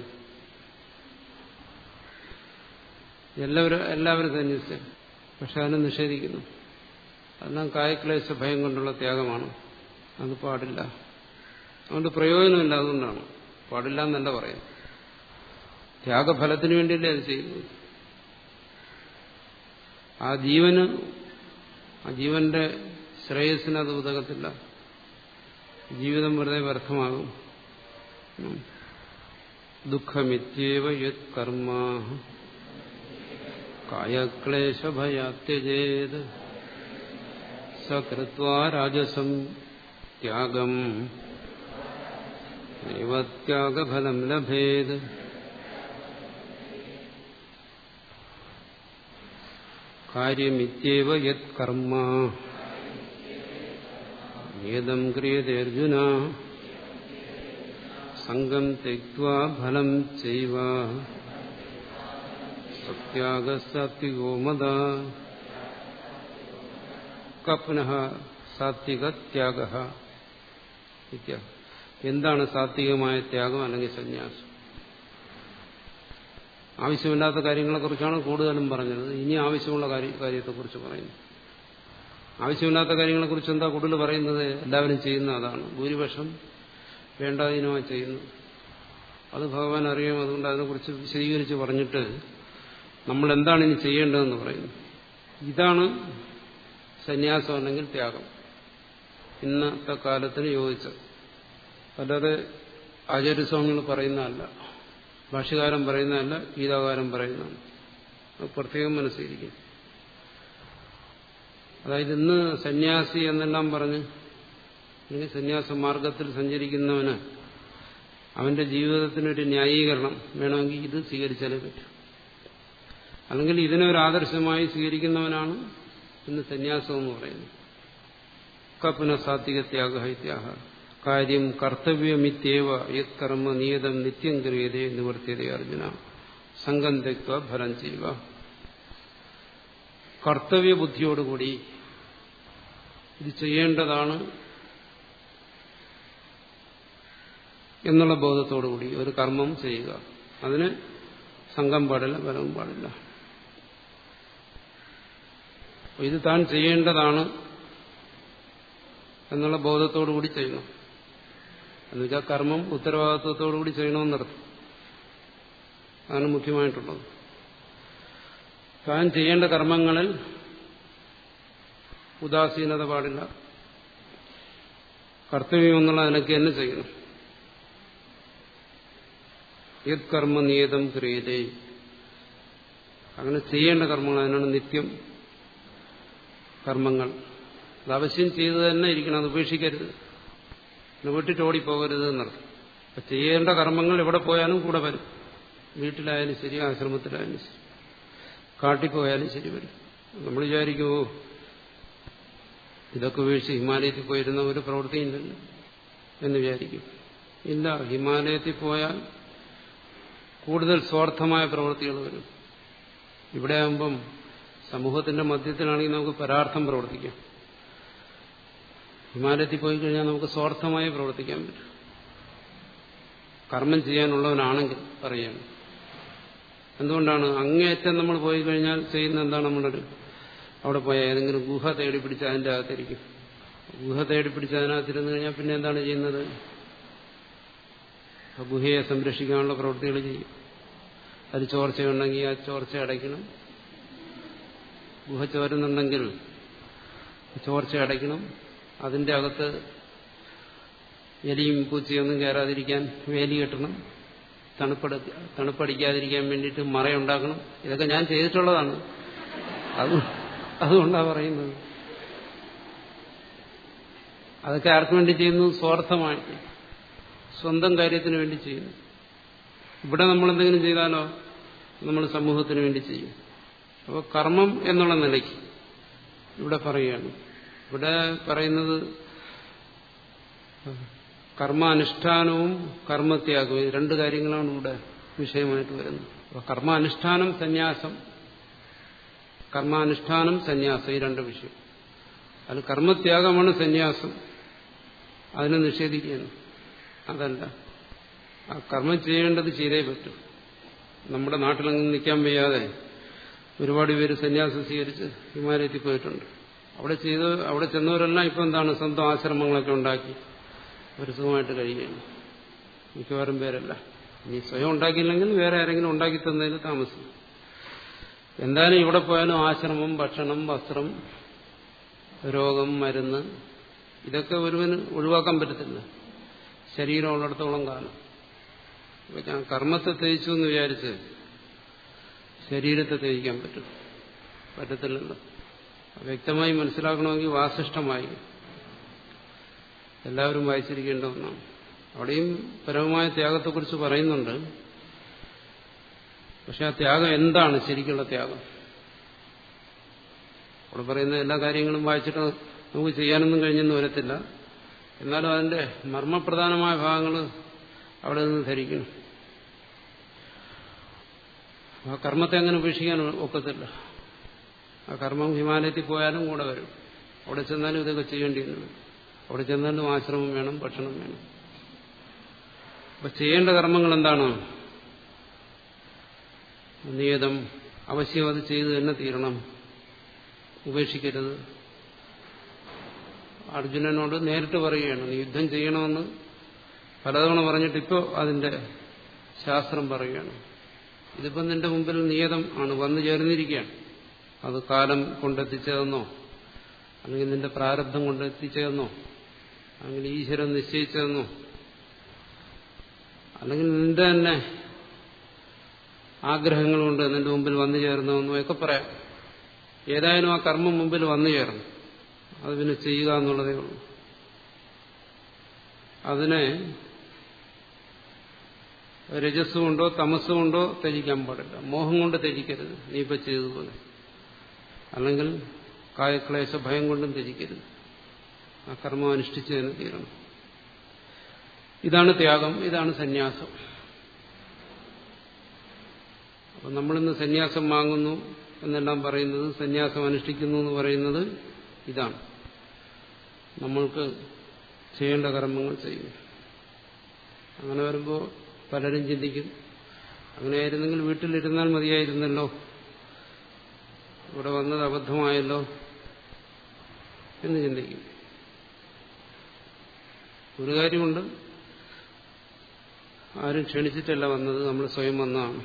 എല്ലാവരും എല്ലാവരും സന്യസിച്ചു പക്ഷെ അതിനെ നിഷേധിക്കുന്നു അതെല്ലാം കായക്ലേശ ഭയം കൊണ്ടുള്ള ത്യാഗമാണ് അത് പാടില്ല അതുകൊണ്ട് പ്രയോജനമില്ല അതുകൊണ്ടാണ് പാടില്ല എന്നല്ല പറയുന്നത് ത്യാഗഫലത്തിന് വേണ്ടിയല്ലേ അത് ചെയ്യുന്നത് ആ ജീവന് ആ ജീവന്റെ ശ്രേയസ്സിന് അത് ഉതകത്തില്ല ജീവിതം വെറുതെ വ്യർത്ഥമാകും ദുഃഖമിത്യേവ യത് കർമ്മ കായക്ലേശഭയാത്യജേത് സകൃത്വാ രാജസം ത്യാഗം ത്യാഗഫലം ലഭേത് കാര്യമിത്യേവ യത് കർമ്മ ഏതം ക്രിയത്തെ അർജുന സംഘം തെക്വാ ഫലം ചെയ്വ സത്യാഗ സാത്വികോ മത പുനഃ സാത്വിക ത്യാഗ എന്താണ് സാത്വികമായ ത്യാഗം അല്ലെങ്കിൽ സന്യാസം ആവശ്യമില്ലാത്ത കാര്യങ്ങളെക്കുറിച്ചാണ് കൂടുതലും പറഞ്ഞത് ഇനി ആവശ്യമുള്ള കാര്യത്തെക്കുറിച്ച് പറയുന്നു ആവശ്യമില്ലാത്ത കാര്യങ്ങളെക്കുറിച്ച് എന്താ കൂടുതൽ പറയുന്നത് എല്ലാവരും ചെയ്യുന്ന അതാണ് ഭൂരിപക്ഷം വേണ്ടാതീനമായി ചെയ്യുന്നത് അത് ഭഗവാൻ അറിയാം അതുകൊണ്ട് അതിനെക്കുറിച്ച് വിശദീകരിച്ച് പറഞ്ഞിട്ട് നമ്മൾ എന്താണ് ഇനി ചെയ്യേണ്ടതെന്ന് പറയുന്നു ഇതാണ് സന്യാസം അല്ലെങ്കിൽ ത്യാഗം ഇന്നത്തെ കാലത്തിന് യോജിച്ചത് അല്ലാതെ ആചാര്യസ്വാമികൾ പറയുന്നതല്ല ഭാഷ്യകാരൻ പറയുന്നതല്ല ഗീതാകാരൻ പറയുന്നതാണ് അത് പ്രത്യേകം മനസ്സിരിക്കും അതായത് ഇന്ന് സന്യാസി എന്നെല്ലാം പറഞ്ഞ് അല്ലെങ്കിൽ സന്യാസ മാർഗത്തിൽ സഞ്ചരിക്കുന്നവന് അവന്റെ ജീവിതത്തിനൊരു ന്യായീകരണം വേണമെങ്കിൽ ഇത് സ്വീകരിച്ചാലേ പറ്റൂ അല്ലെങ്കിൽ ഇതിനൊരു ആദർശമായി സ്വീകരിക്കുന്നവനാണ് ഇന്ന് സന്യാസം എന്ന് പറയുന്നത് കപ്പുന സാത്വിക ത്യാഗ ഇത്യാഹ കാര്യം കർത്തവ്യമിത്യേവ യത് കർമ്മ നിയതം നിത്യം ക്രിയതേ നിവർത്തിയതേ അർജുന സംഘം തെക്വ ഫലം ചെയ്യുക കർത്തവ്യബുദ്ധിയോടുകൂടി ഇത് ചെയ്യേണ്ടതാണ് എന്നുള്ള ബോധത്തോടുകൂടി ഒരു കർമ്മം ചെയ്യുക അതിന് സംഘം പാടില്ല ഫലവും പാടില്ല ഇത് താൻ ചെയ്യേണ്ടതാണ് എന്നുള്ള ബോധത്തോടുകൂടി ചെയ്യണം എന്നുവെച്ചാൽ കർമ്മം ഉത്തരവാദിത്വത്തോടുകൂടി ചെയ്യണമെന്നർത്ഥം അതാണ് മുഖ്യമായിട്ടുള്ളത് താൻ ചെയ്യേണ്ട കർമ്മങ്ങളിൽ ഉദാസീനത പാടില്ല കർത്തവ്യം എന്നുള്ള അതിനൊക്കെ തന്നെ ചെയ്യണം യത് കർമ്മ നിയതം ക്രിയതേ അങ്ങനെ ചെയ്യേണ്ട കർമ്മങ്ങൾ അതിനാണ് നിത്യം കർമ്മങ്ങൾ അത് അവശ്യം ചെയ്തു തന്നെ ഇരിക്കണം അത് ഉപേക്ഷിക്കരുത് വിട്ടിട്ട് ഓടിപ്പോകരുത് എന്നർത്ഥം അപ്പൊ ചെയ്യേണ്ട കർമ്മങ്ങൾ എവിടെ പോയാലും കൂടെ വരും വീട്ടിലായാലും ശരി ആശ്രമത്തിലായാലും ശരി കാട്ടിപ്പോയാലും ശരി വരും നമ്മൾ വിചാരിക്കുമോ ഇതൊക്കെ ഉപേക്ഷിച്ച് ഹിമാലയത്തിൽ പോയിരുന്ന ഒരു പ്രവൃത്തിയില്ലല്ലോ എന്ന് വിചാരിക്കും ഇല്ല ഹിമാലയത്തിൽ പോയാൽ കൂടുതൽ സ്വാർത്ഥമായ പ്രവൃത്തികൾ വരും ഇവിടെ ആകുമ്പം സമൂഹത്തിന്റെ മധ്യത്തിലാണെങ്കിൽ നമുക്ക് പരാർത്ഥം പ്രവർത്തിക്കാം ഹിമാലയത്തിൽ പോയി കഴിഞ്ഞാൽ നമുക്ക് സ്വാർത്ഥമായി പ്രവർത്തിക്കാൻ പറ്റും കർമ്മം ചെയ്യാനുള്ളവനാണെങ്കിൽ പറയുകയാണ് എന്തുകൊണ്ടാണ് അങ്ങേയറ്റം നമ്മൾ പോയി കഴിഞ്ഞാൽ ചെയ്യുന്ന എന്താണ് നമ്മളൊരു അവിടെ പോയ ഏതെങ്കിലും ഗുഹ തേടി പിടിച്ച് അതിൻ്റെ അകത്തിരിക്കും ഗുഹ തേടി പിടിച്ച് അതിനകത്തിരുന്ന് കഴിഞ്ഞാൽ പിന്നെ എന്താണ് ചെയ്യുന്നത് ആ ഗുഹയെ സംരക്ഷിക്കാനുള്ള പ്രവൃത്തികൾ ചെയ്യും അത് ചോർച്ചയുണ്ടെങ്കിൽ ആ ചോർച്ച അടയ്ക്കണം ഗുഹ ചോരുന്നുണ്ടെങ്കിൽ ചോർച്ച അടയ്ക്കണം അതിന്റെ അകത്ത് എലിയും പൂച്ചയൊന്നും കയറാതിരിക്കാൻ വേലി കെട്ടണം തണുപ്പട തണുപ്പടിക്കാതിരിക്കാൻ വേണ്ടിയിട്ട് മറയുണ്ടാക്കണം ഇതൊക്കെ ഞാൻ ചെയ്തിട്ടുള്ളതാണ് അത് അതുകൊണ്ടാണ് പറയുന്നത് അതൊക്കെ ആർക്കു വേണ്ടി ചെയ്യുന്നു സ്വാർത്ഥമായിട്ട് സ്വന്തം കാര്യത്തിന് വേണ്ടി ചെയ്യുന്നു ഇവിടെ നമ്മൾ എന്തെങ്കിലും ചെയ്താലോ നമ്മൾ സമൂഹത്തിന് വേണ്ടി ചെയ്യും അപ്പോൾ കർമ്മം എന്നുള്ള നിലയ്ക്ക് ഇവിടെ പറയുകയാണ് ഇവിടെ പറയുന്നത് കർമാനുഷ്ഠാനവും കർമ്മത്യാഗവും ഈ രണ്ട് കാര്യങ്ങളാണ് ഇവിടെ വിഷയമായിട്ട് വരുന്നത് അപ്പോൾ കർമാനുഷ്ഠാനം സന്യാസം കർമാനുഷ്ഠാനം സന്യാസം ഈ രണ്ട് വിഷയം അത് കർമ്മത്യാഗമാണ് സന്യാസം അതിനെ നിഷേധിക്കുകയാണ് അതല്ല ആ കർമ്മം ചെയ്യേണ്ടത് ചെയ്തേ പറ്റൂ നമ്മുടെ നാട്ടിലങ്ങ് നിൽക്കാൻ വയ്യാതെ ഒരുപാട് പേര് സന്യാസം സ്വീകരിച്ച് ഹിമാലയത്തിൽ പോയിട്ടുണ്ട് അവിടെ ചെയ്ത് അവിടെ ചെന്നവരെല്ലാം ഇപ്പം എന്താണ് സ്വന്തം ആശ്രമങ്ങളൊക്കെ ഉണ്ടാക്കി ഒരു സുഖമായിട്ട് കഴിയുകയാണ് മിക്കവാറും പേരല്ല ഇനി സ്വയം ഉണ്ടാക്കിയില്ലെങ്കിൽ വേറെ ആരെങ്കിലും ഉണ്ടാക്കി തന്നതിന് താമസം എന്തായാലും ഇവിടെ പോയാലും ആശ്രമം ഭക്ഷണം വസ്ത്രം രോഗം മരുന്ന് ഇതൊക്കെ ഒരുവന് ഒഴിവാക്കാൻ പറ്റത്തില്ല ശരീരം ഉള്ളിടത്തോളം കാലം ഇപ്പൊ ഞാൻ കർമ്മത്തെ തേച്ചു എന്ന് വിചാരിച്ച് ശരീരത്തെ തേജിക്കാൻ പറ്റും പറ്റത്തില്ലല്ലോ വ്യക്തമായി മനസ്സിലാക്കണമെങ്കിൽ വാസിഷ്ടമായി എല്ലാവരും വായിച്ചിരിക്കേണ്ട ഒന്നാണ് അവിടെയും പരമമായ ത്യാഗത്തെക്കുറിച്ച് പറയുന്നുണ്ട് പക്ഷെ ആ ത്യാഗം എന്താണ് ശരിക്കുള്ള ത്യാഗം അവിടെ പറയുന്ന എല്ലാ കാര്യങ്ങളും വായിച്ചിട്ട് നമുക്ക് ചെയ്യാനൊന്നും കഴിഞ്ഞെന്ന് വരത്തില്ല എന്നാലും അതിന്റെ മർമ്മപ്രധാനമായ ഭാഗങ്ങൾ അവിടെ നിന്ന് ധരിക്കണം ആ കർമ്മത്തെ അങ്ങനെ ഉപേക്ഷിക്കാൻ ഒക്കത്തില്ല ആ കർമ്മം ഹിമാലയത്തിൽ പോയാലും കൂടെ വരും അവിടെ ചെന്നാലും ഇതൊക്കെ ചെയ്യേണ്ടി വരും അവിടെ ചെന്നാലും ആശ്രമം വേണം ഭക്ഷണം വേണം അപ്പൊ ചെയ്യേണ്ട കർമ്മങ്ങൾ എന്താണ് നിയതം അവശ്യം അത് ചെയ്ത് തന്നെ തീരണം ഉപേക്ഷിക്കരുത് അർജുനനോട് നേരിട്ട് പറയുകയാണ് നീ യുദ്ധം ചെയ്യണമെന്ന് പലതവണ പറഞ്ഞിട്ട് ഇപ്പോൾ അതിന്റെ ശാസ്ത്രം പറയുകയാണ് ഇതിപ്പം നിന്റെ മുമ്പിൽ നിയതം ആണ് വന്നു ചേർന്നിരിക്കുകയാണ് അത് കാലം കൊണ്ടെത്തിച്ചതെന്നോ അല്ലെങ്കിൽ നിന്റെ പ്രാരബ്ധം കൊണ്ടെത്തിച്ചതെന്നോ അല്ലെങ്കിൽ ഈശ്വരൻ നിശ്ചയിച്ചതെന്നോ അല്ലെങ്കിൽ നിന്റെ തന്നെ ആഗ്രഹങ്ങൾ കൊണ്ട് നിന്റെ മുമ്പിൽ വന്നു ചേർന്നതെന്നോ ഒക്കെ പറയാം ഏതായാലും ആ കർമ്മം മുമ്പിൽ വന്നു ചേർന്നു അത് പിന്നെ ചെയ്യുക എന്നുള്ളതേ ഉള്ളൂ അതിനെ രജസ് കൊണ്ടോ തമസ് കൊണ്ടോ ത്യജിക്കാൻ പാടില്ല മോഹം കൊണ്ട് ത്യജിക്കരുത് നീ ഇപ്പൊ ചെയ്തതുപോലെ അല്ലെങ്കിൽ കായക്ലേശ ഭയം കൊണ്ടും ത്യജിക്കരുത് ആ കർമ്മം അനുഷ്ഠിച്ചു തന്നെ തീരണം ഇതാണ് ത്യാഗം ഇതാണ് സന്യാസം അപ്പം നമ്മളിന്ന് സന്യാസം വാങ്ങുന്നു എന്നെല്ലാം പറയുന്നത് സന്യാസം അനുഷ്ഠിക്കുന്നു എന്ന് പറയുന്നത് ഇതാണ് നമ്മൾക്ക് ചെയ്യേണ്ട കർമ്മങ്ങൾ ചെയ്യും അങ്ങനെ വരുമ്പോൾ പലരും ചിന്തിക്കും അങ്ങനെയായിരുന്നെങ്കിൽ വീട്ടിലിരുന്നാൽ മതിയായിരുന്നല്ലോ ഇവിടെ വന്നത് അബദ്ധമായല്ലോ എന്ന് ചിന്തിക്കും ഒരു കാര്യമുണ്ട് ആരും ക്ഷണിച്ചിട്ടല്ല വന്നത് നമ്മൾ സ്വയം വന്നതാണ്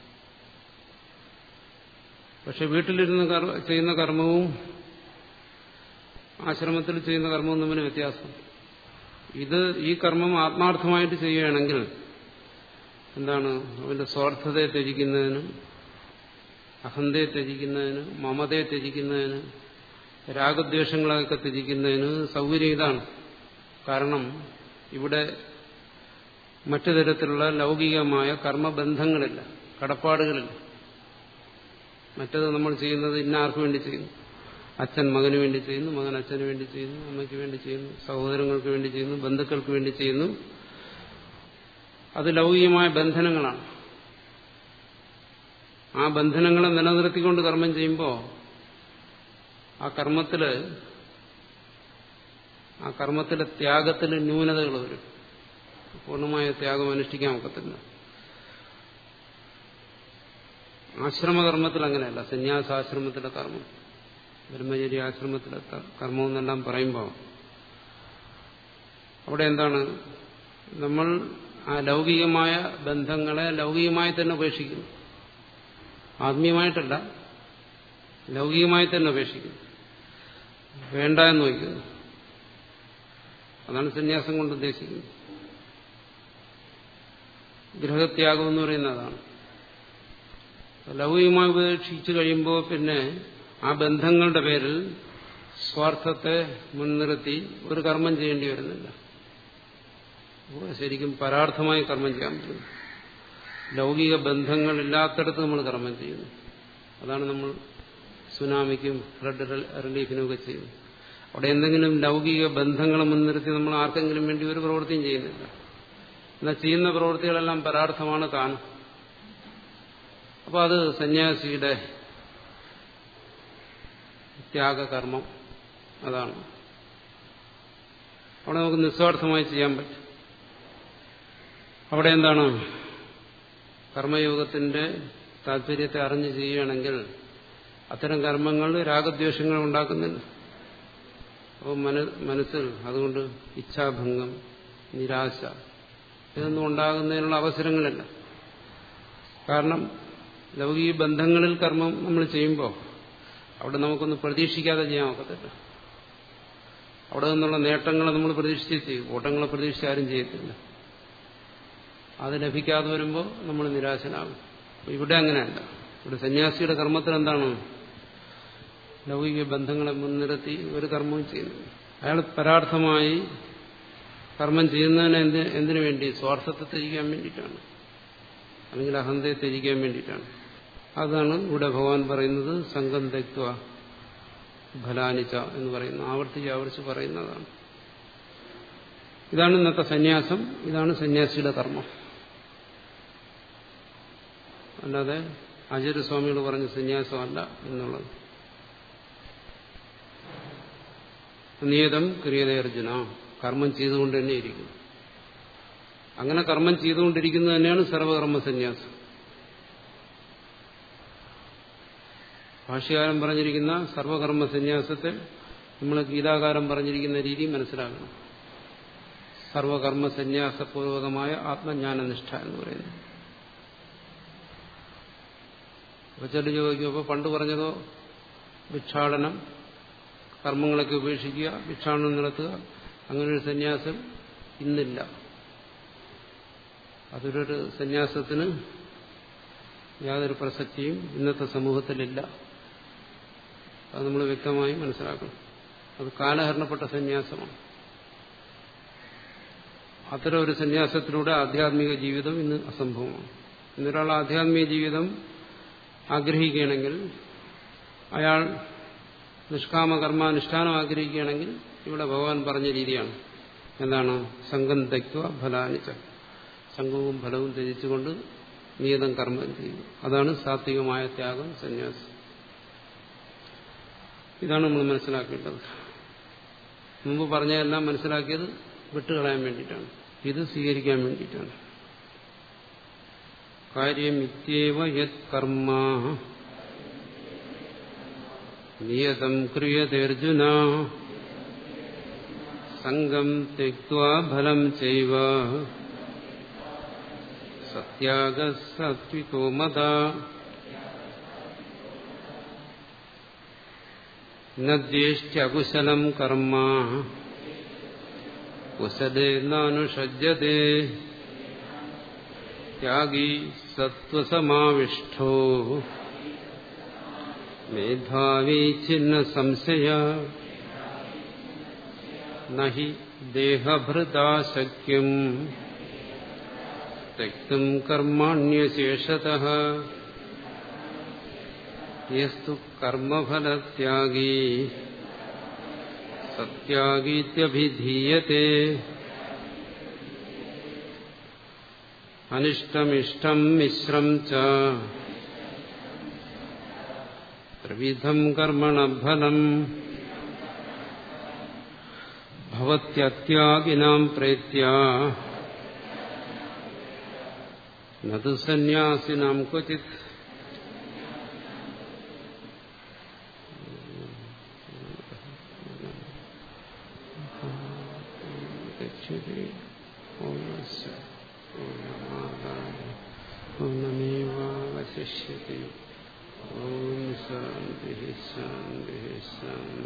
പക്ഷെ വീട്ടിലിരുന്ന് ചെയ്യുന്ന കർമ്മവും ആശ്രമത്തിൽ ചെയ്യുന്ന കർമ്മവും തമ്മിൽ വ്യത്യാസം ഇത് ഈ കർമ്മം ആത്മാർത്ഥമായിട്ട് ചെയ്യുകയാണെങ്കിൽ എന്താണ് അവന്റെ സ്വാർത്ഥതയെ ത്യജിക്കുന്നതിന് അഹന്തയെ ത്യജിക്കുന്നതിന് മമതയെ ത്യജിക്കുന്നതിന് രാഗദ്വേഷങ്ങളൊക്കെ ത്യജിക്കുന്നതിന് സൗകര്യം ഇതാണ് കാരണം ഇവിടെ മറ്റു തരത്തിലുള്ള ലൗകികമായ കർമ്മബന്ധങ്ങളില്ല കടപ്പാടുകളില്ല മറ്റത് നമ്മൾ ചെയ്യുന്നത് ഇന്ന ആർക്ക് വേണ്ടി ചെയ്യുന്നു അച്ഛൻ മകന് വേണ്ടി ചെയ്യുന്നു മകൻ അച്ഛന് വേണ്ടി ചെയ്യുന്നു അമ്മയ്ക്ക് വേണ്ടി ചെയ്യുന്നു സഹോദരങ്ങൾക്ക് വേണ്ടി ചെയ്യുന്നു ബന്ധുക്കൾക്ക് വേണ്ടി ചെയ്യുന്നു അത് ലൗകികമായ ബന്ധനങ്ങളാണ് ആ ബന്ധനങ്ങളെ നിലനിർത്തിക്കൊണ്ട് കർമ്മം ചെയ്യുമ്പോൾ ആ കർമ്മത്തില് ആ കർമ്മത്തിലെ ത്യാഗത്തിൽ ന്യൂനതകൾ വരും പൂർണ്ണമായ ത്യാഗം അനുഷ്ഠിക്കാൻ ഒക്കത്തില്ല ആശ്രമകർമ്മത്തിൽ അങ്ങനെയല്ല സന്യാസാശ്രമത്തിലെ കർമ്മം ബ്രഹ്മചര്യ ആശ്രമത്തിലെ കർമ്മം എന്നെല്ലാം പറയുമ്പോൾ അവിടെ എന്താണ് നമ്മൾ ആ ലൗകികമായ ബന്ധങ്ങളെ ലൗകികമായി തന്നെ ഉപേക്ഷിക്കുന്നു ആത്മീയമായിട്ടല്ല ലൗകികമായി തന്നെ ഉപേക്ഷിക്കുന്നു വേണ്ട എന്ന് വയ്ക്കുന്നു അതാണ് സന്യാസം കൊണ്ട് ഉദ്ദേശിക്കുന്നത് ഗൃഹത്യാഗം എന്ന് പറയുന്നത് അതാണ് ലൗകികമായി ഉപേക്ഷിച്ചു കഴിയുമ്പോൾ പിന്നെ ആ ബന്ധങ്ങളുടെ പേരിൽ സ്വാർത്ഥത്തെ മുൻനിർത്തി ഒരു കർമ്മം ചെയ്യേണ്ടി വരുന്നില്ല ശരിക്കും പരാർത്ഥമായി കർമ്മം ചെയ്യാൻ പറ്റും ലൗകിക ബന്ധങ്ങളില്ലാത്തടത്ത് നമ്മൾ കർമ്മം ചെയ്യുന്നു അതാണ് നമ്മൾ സുനാമിക്കും ഫ്ലഡ് റിലീഫിനും ഒക്കെ ചെയ്യുന്നത് അവിടെ എന്തെങ്കിലും ലൗകിക ബന്ധങ്ങൾ മുൻനിർത്തി നമ്മൾ ആർക്കെങ്കിലും വേണ്ടി ഒരു പ്രവൃത്തിയും ചെയ്യുന്നില്ല എന്നാൽ ചെയ്യുന്ന പ്രവൃത്തികളെല്ലാം പരാർത്ഥമാണ് താൻ അപ്പോൾ അത് സന്യാസിയുടെ ത്യാഗകർമ്മം അതാണ് അവിടെ നമുക്ക് നിസ്വാർത്ഥമായി ചെയ്യാൻ പറ്റും അവിടെ എന്താണ് കർമ്മയോഗത്തിന്റെ താല്പര്യത്തെ അറിഞ്ഞു ചെയ്യുകയാണെങ്കിൽ അത്തരം കർമ്മങ്ങൾ രാഗദ്വേഷങ്ങൾ ഉണ്ടാക്കുന്നില്ല അപ്പോൾ മനസ്സിൽ അതുകൊണ്ട് ഇച്ഛാഭംഗം നിരാശ ഇതൊന്നും ഉണ്ടാകുന്നതിനുള്ള അവസരങ്ങളില്ല കാരണം ലൗകിക ബന്ധങ്ങളിൽ കർമ്മം നമ്മൾ ചെയ്യുമ്പോൾ അവിടെ നമുക്കൊന്ന് പ്രതീക്ഷിക്കാതെ ചെയ്യാൻ ഒക്കത്തില്ല അവിടെ നിന്നുള്ള നേട്ടങ്ങൾ നമ്മൾ പ്രതീക്ഷിച്ച് ചെയ്യും ഓട്ടങ്ങളെ പ്രതീക്ഷിച്ച് ആരും ചെയ്യത്തില്ല അത് ലഭിക്കാതെ വരുമ്പോൾ നമ്മൾ നിരാശനാകും ഇവിടെ അങ്ങനെയല്ല ഇവിടെ സന്യാസിയുടെ കർമ്മത്തിൽ എന്താണ് ലൗകിക ബന്ധങ്ങളെ മുൻനിർത്തി ഒരു കർമ്മവും ചെയ്യുന്നു അയാൾ പരാർത്ഥമായി കർമ്മം ചെയ്യുന്നതിന് എന്ത് എന്തിനു വേണ്ടി സ്വാർത്ഥത്തെ ത്യജിക്കാൻ വേണ്ടിയിട്ടാണ് അല്ലെങ്കിൽ അഹന്തയെ ത്യജിക്കാൻ വേണ്ടിയിട്ടാണ് അതാണ് ഇവിടെ ഭഗവാൻ പറയുന്നത് സംഘം തെക്വ ഫലാനിച്ച എന്ന് പറയുന്ന ആവർത്തിച്ച് ആവർത്തിച്ച് പറയുന്നതാണ് ഇതാണ് ഇന്നത്തെ സന്യാസം ഇതാണ് സന്യാസിയുടെ കർമ്മം അല്ലാതെ ആചാര്യസ്വാമികൾ പറഞ്ഞ സന്യാസമല്ല എന്നുള്ളത് നിയതം ക്രിയത അർജുന കർമ്മം ചെയ്തുകൊണ്ട് തന്നെ ഇരിക്കുന്നു അങ്ങനെ കർമ്മം ചെയ്തുകൊണ്ടിരിക്കുന്നത് തന്നെയാണ് സർവകർമ്മ സന്യാസം ഭാഷ്യകാരൻ പറഞ്ഞിരിക്കുന്ന സർവകർമ്മ സന്യാസത്തെ നമ്മൾ ഗീതാകാരം പറഞ്ഞിരിക്കുന്ന രീതി മനസ്സിലാക്കണം സർവകർമ്മ സന്യാസപൂർവകമായ ആത്മജ്ഞാനനിഷ്ഠ എന്ന് പറയുന്നത് അപ്പൊ ചെല്ലു ചോദിക്കുമ്പോൾ പണ്ട് പറഞ്ഞതോ ഭിക്ഷാടനം കർമ്മങ്ങളൊക്കെ ഉപേക്ഷിക്കുക ഭിക്ഷാടനം നടത്തുക അങ്ങനൊരു സന്യാസം ഇന്നില്ല അതൊരു സന്യാസത്തിന് യാതൊരു പ്രസക്തിയും ഇന്നത്തെ സമൂഹത്തിലില്ല അത് നമ്മൾ വ്യക്തമായി മനസ്സിലാക്കണം അത് കാലഹരണപ്പെട്ട സന്യാസമാണ് അത്തരം ഒരു സന്യാസത്തിലൂടെ ആധ്യാത്മിക ജീവിതം ഇന്ന് അസംഭവമാണ് ഇന്നൊരാൾ ആധ്യാത്മിക ജീവിതം ആഗ്രഹിക്കുകയാണെങ്കിൽ അയാൾ നിഷ്കാമ കർമാനുഷ്ഠാനം ആഗ്രഹിക്കുകയാണെങ്കിൽ ഇവിടെ ഭഗവാൻ പറഞ്ഞ രീതിയാണ് എന്താണ് സംഘം തയ്ക്കുക ഫലാനിച്ച സംഘവും ഫലവും ത്യജിച്ചുകൊണ്ട് നിയതം കർമ്മം ചെയ്യുക അതാണ് സാത്വികമായ ത്യാഗം സന്യാസം ഇതാണ് നമ്മൾ മനസ്സിലാക്കേണ്ടത് മുമ്പ് പറഞ്ഞതെല്ലാം മനസ്സിലാക്കിയത് വിട്ടുകളയാൻ വേണ്ടിയിട്ടാണ് ഇത് സ്വീകരിക്കാൻ വേണ്ടിയിട്ടാണ് കാര്യം ഇത്യവ യത് കർമ്മ നിയതം ക്രിയതേർജുന സംഘം തെക്വാ ഫലം ചെയ്വ സത്യാഗ സത്വികോ മത നദ്യേഷ്ട്യകുശലം കർമ്മ കുശലേ നാനുഷജ്യത്തെ ത്യാഗി സത്വസമാവിഷ്ടോ മേധാവി ചിന്ന സംശയ നഹി ദേഹഭൃതാശക്യം തെക്തും കർമാണ്യശേഷത യസ്തു കർമ്മഫലത്യാഗീ സത്യാഗീത്യഭിധീയത്തെ അനിഷ്ടമിഷ്ടം മിശ്രം ച ത്രിവിധം കർമ്മണഫലം ഭവത്യത്യാഗിനാം പ്രേത്യ നതു സന്യാസിനാം ക്വചിത് ഗച്ഛതി ഓമസ്യ ഓമാദായ ഓമമേവാവശിഷ്യത്തെ ഓം ശാന്തി ശാന്തി ശാന്തി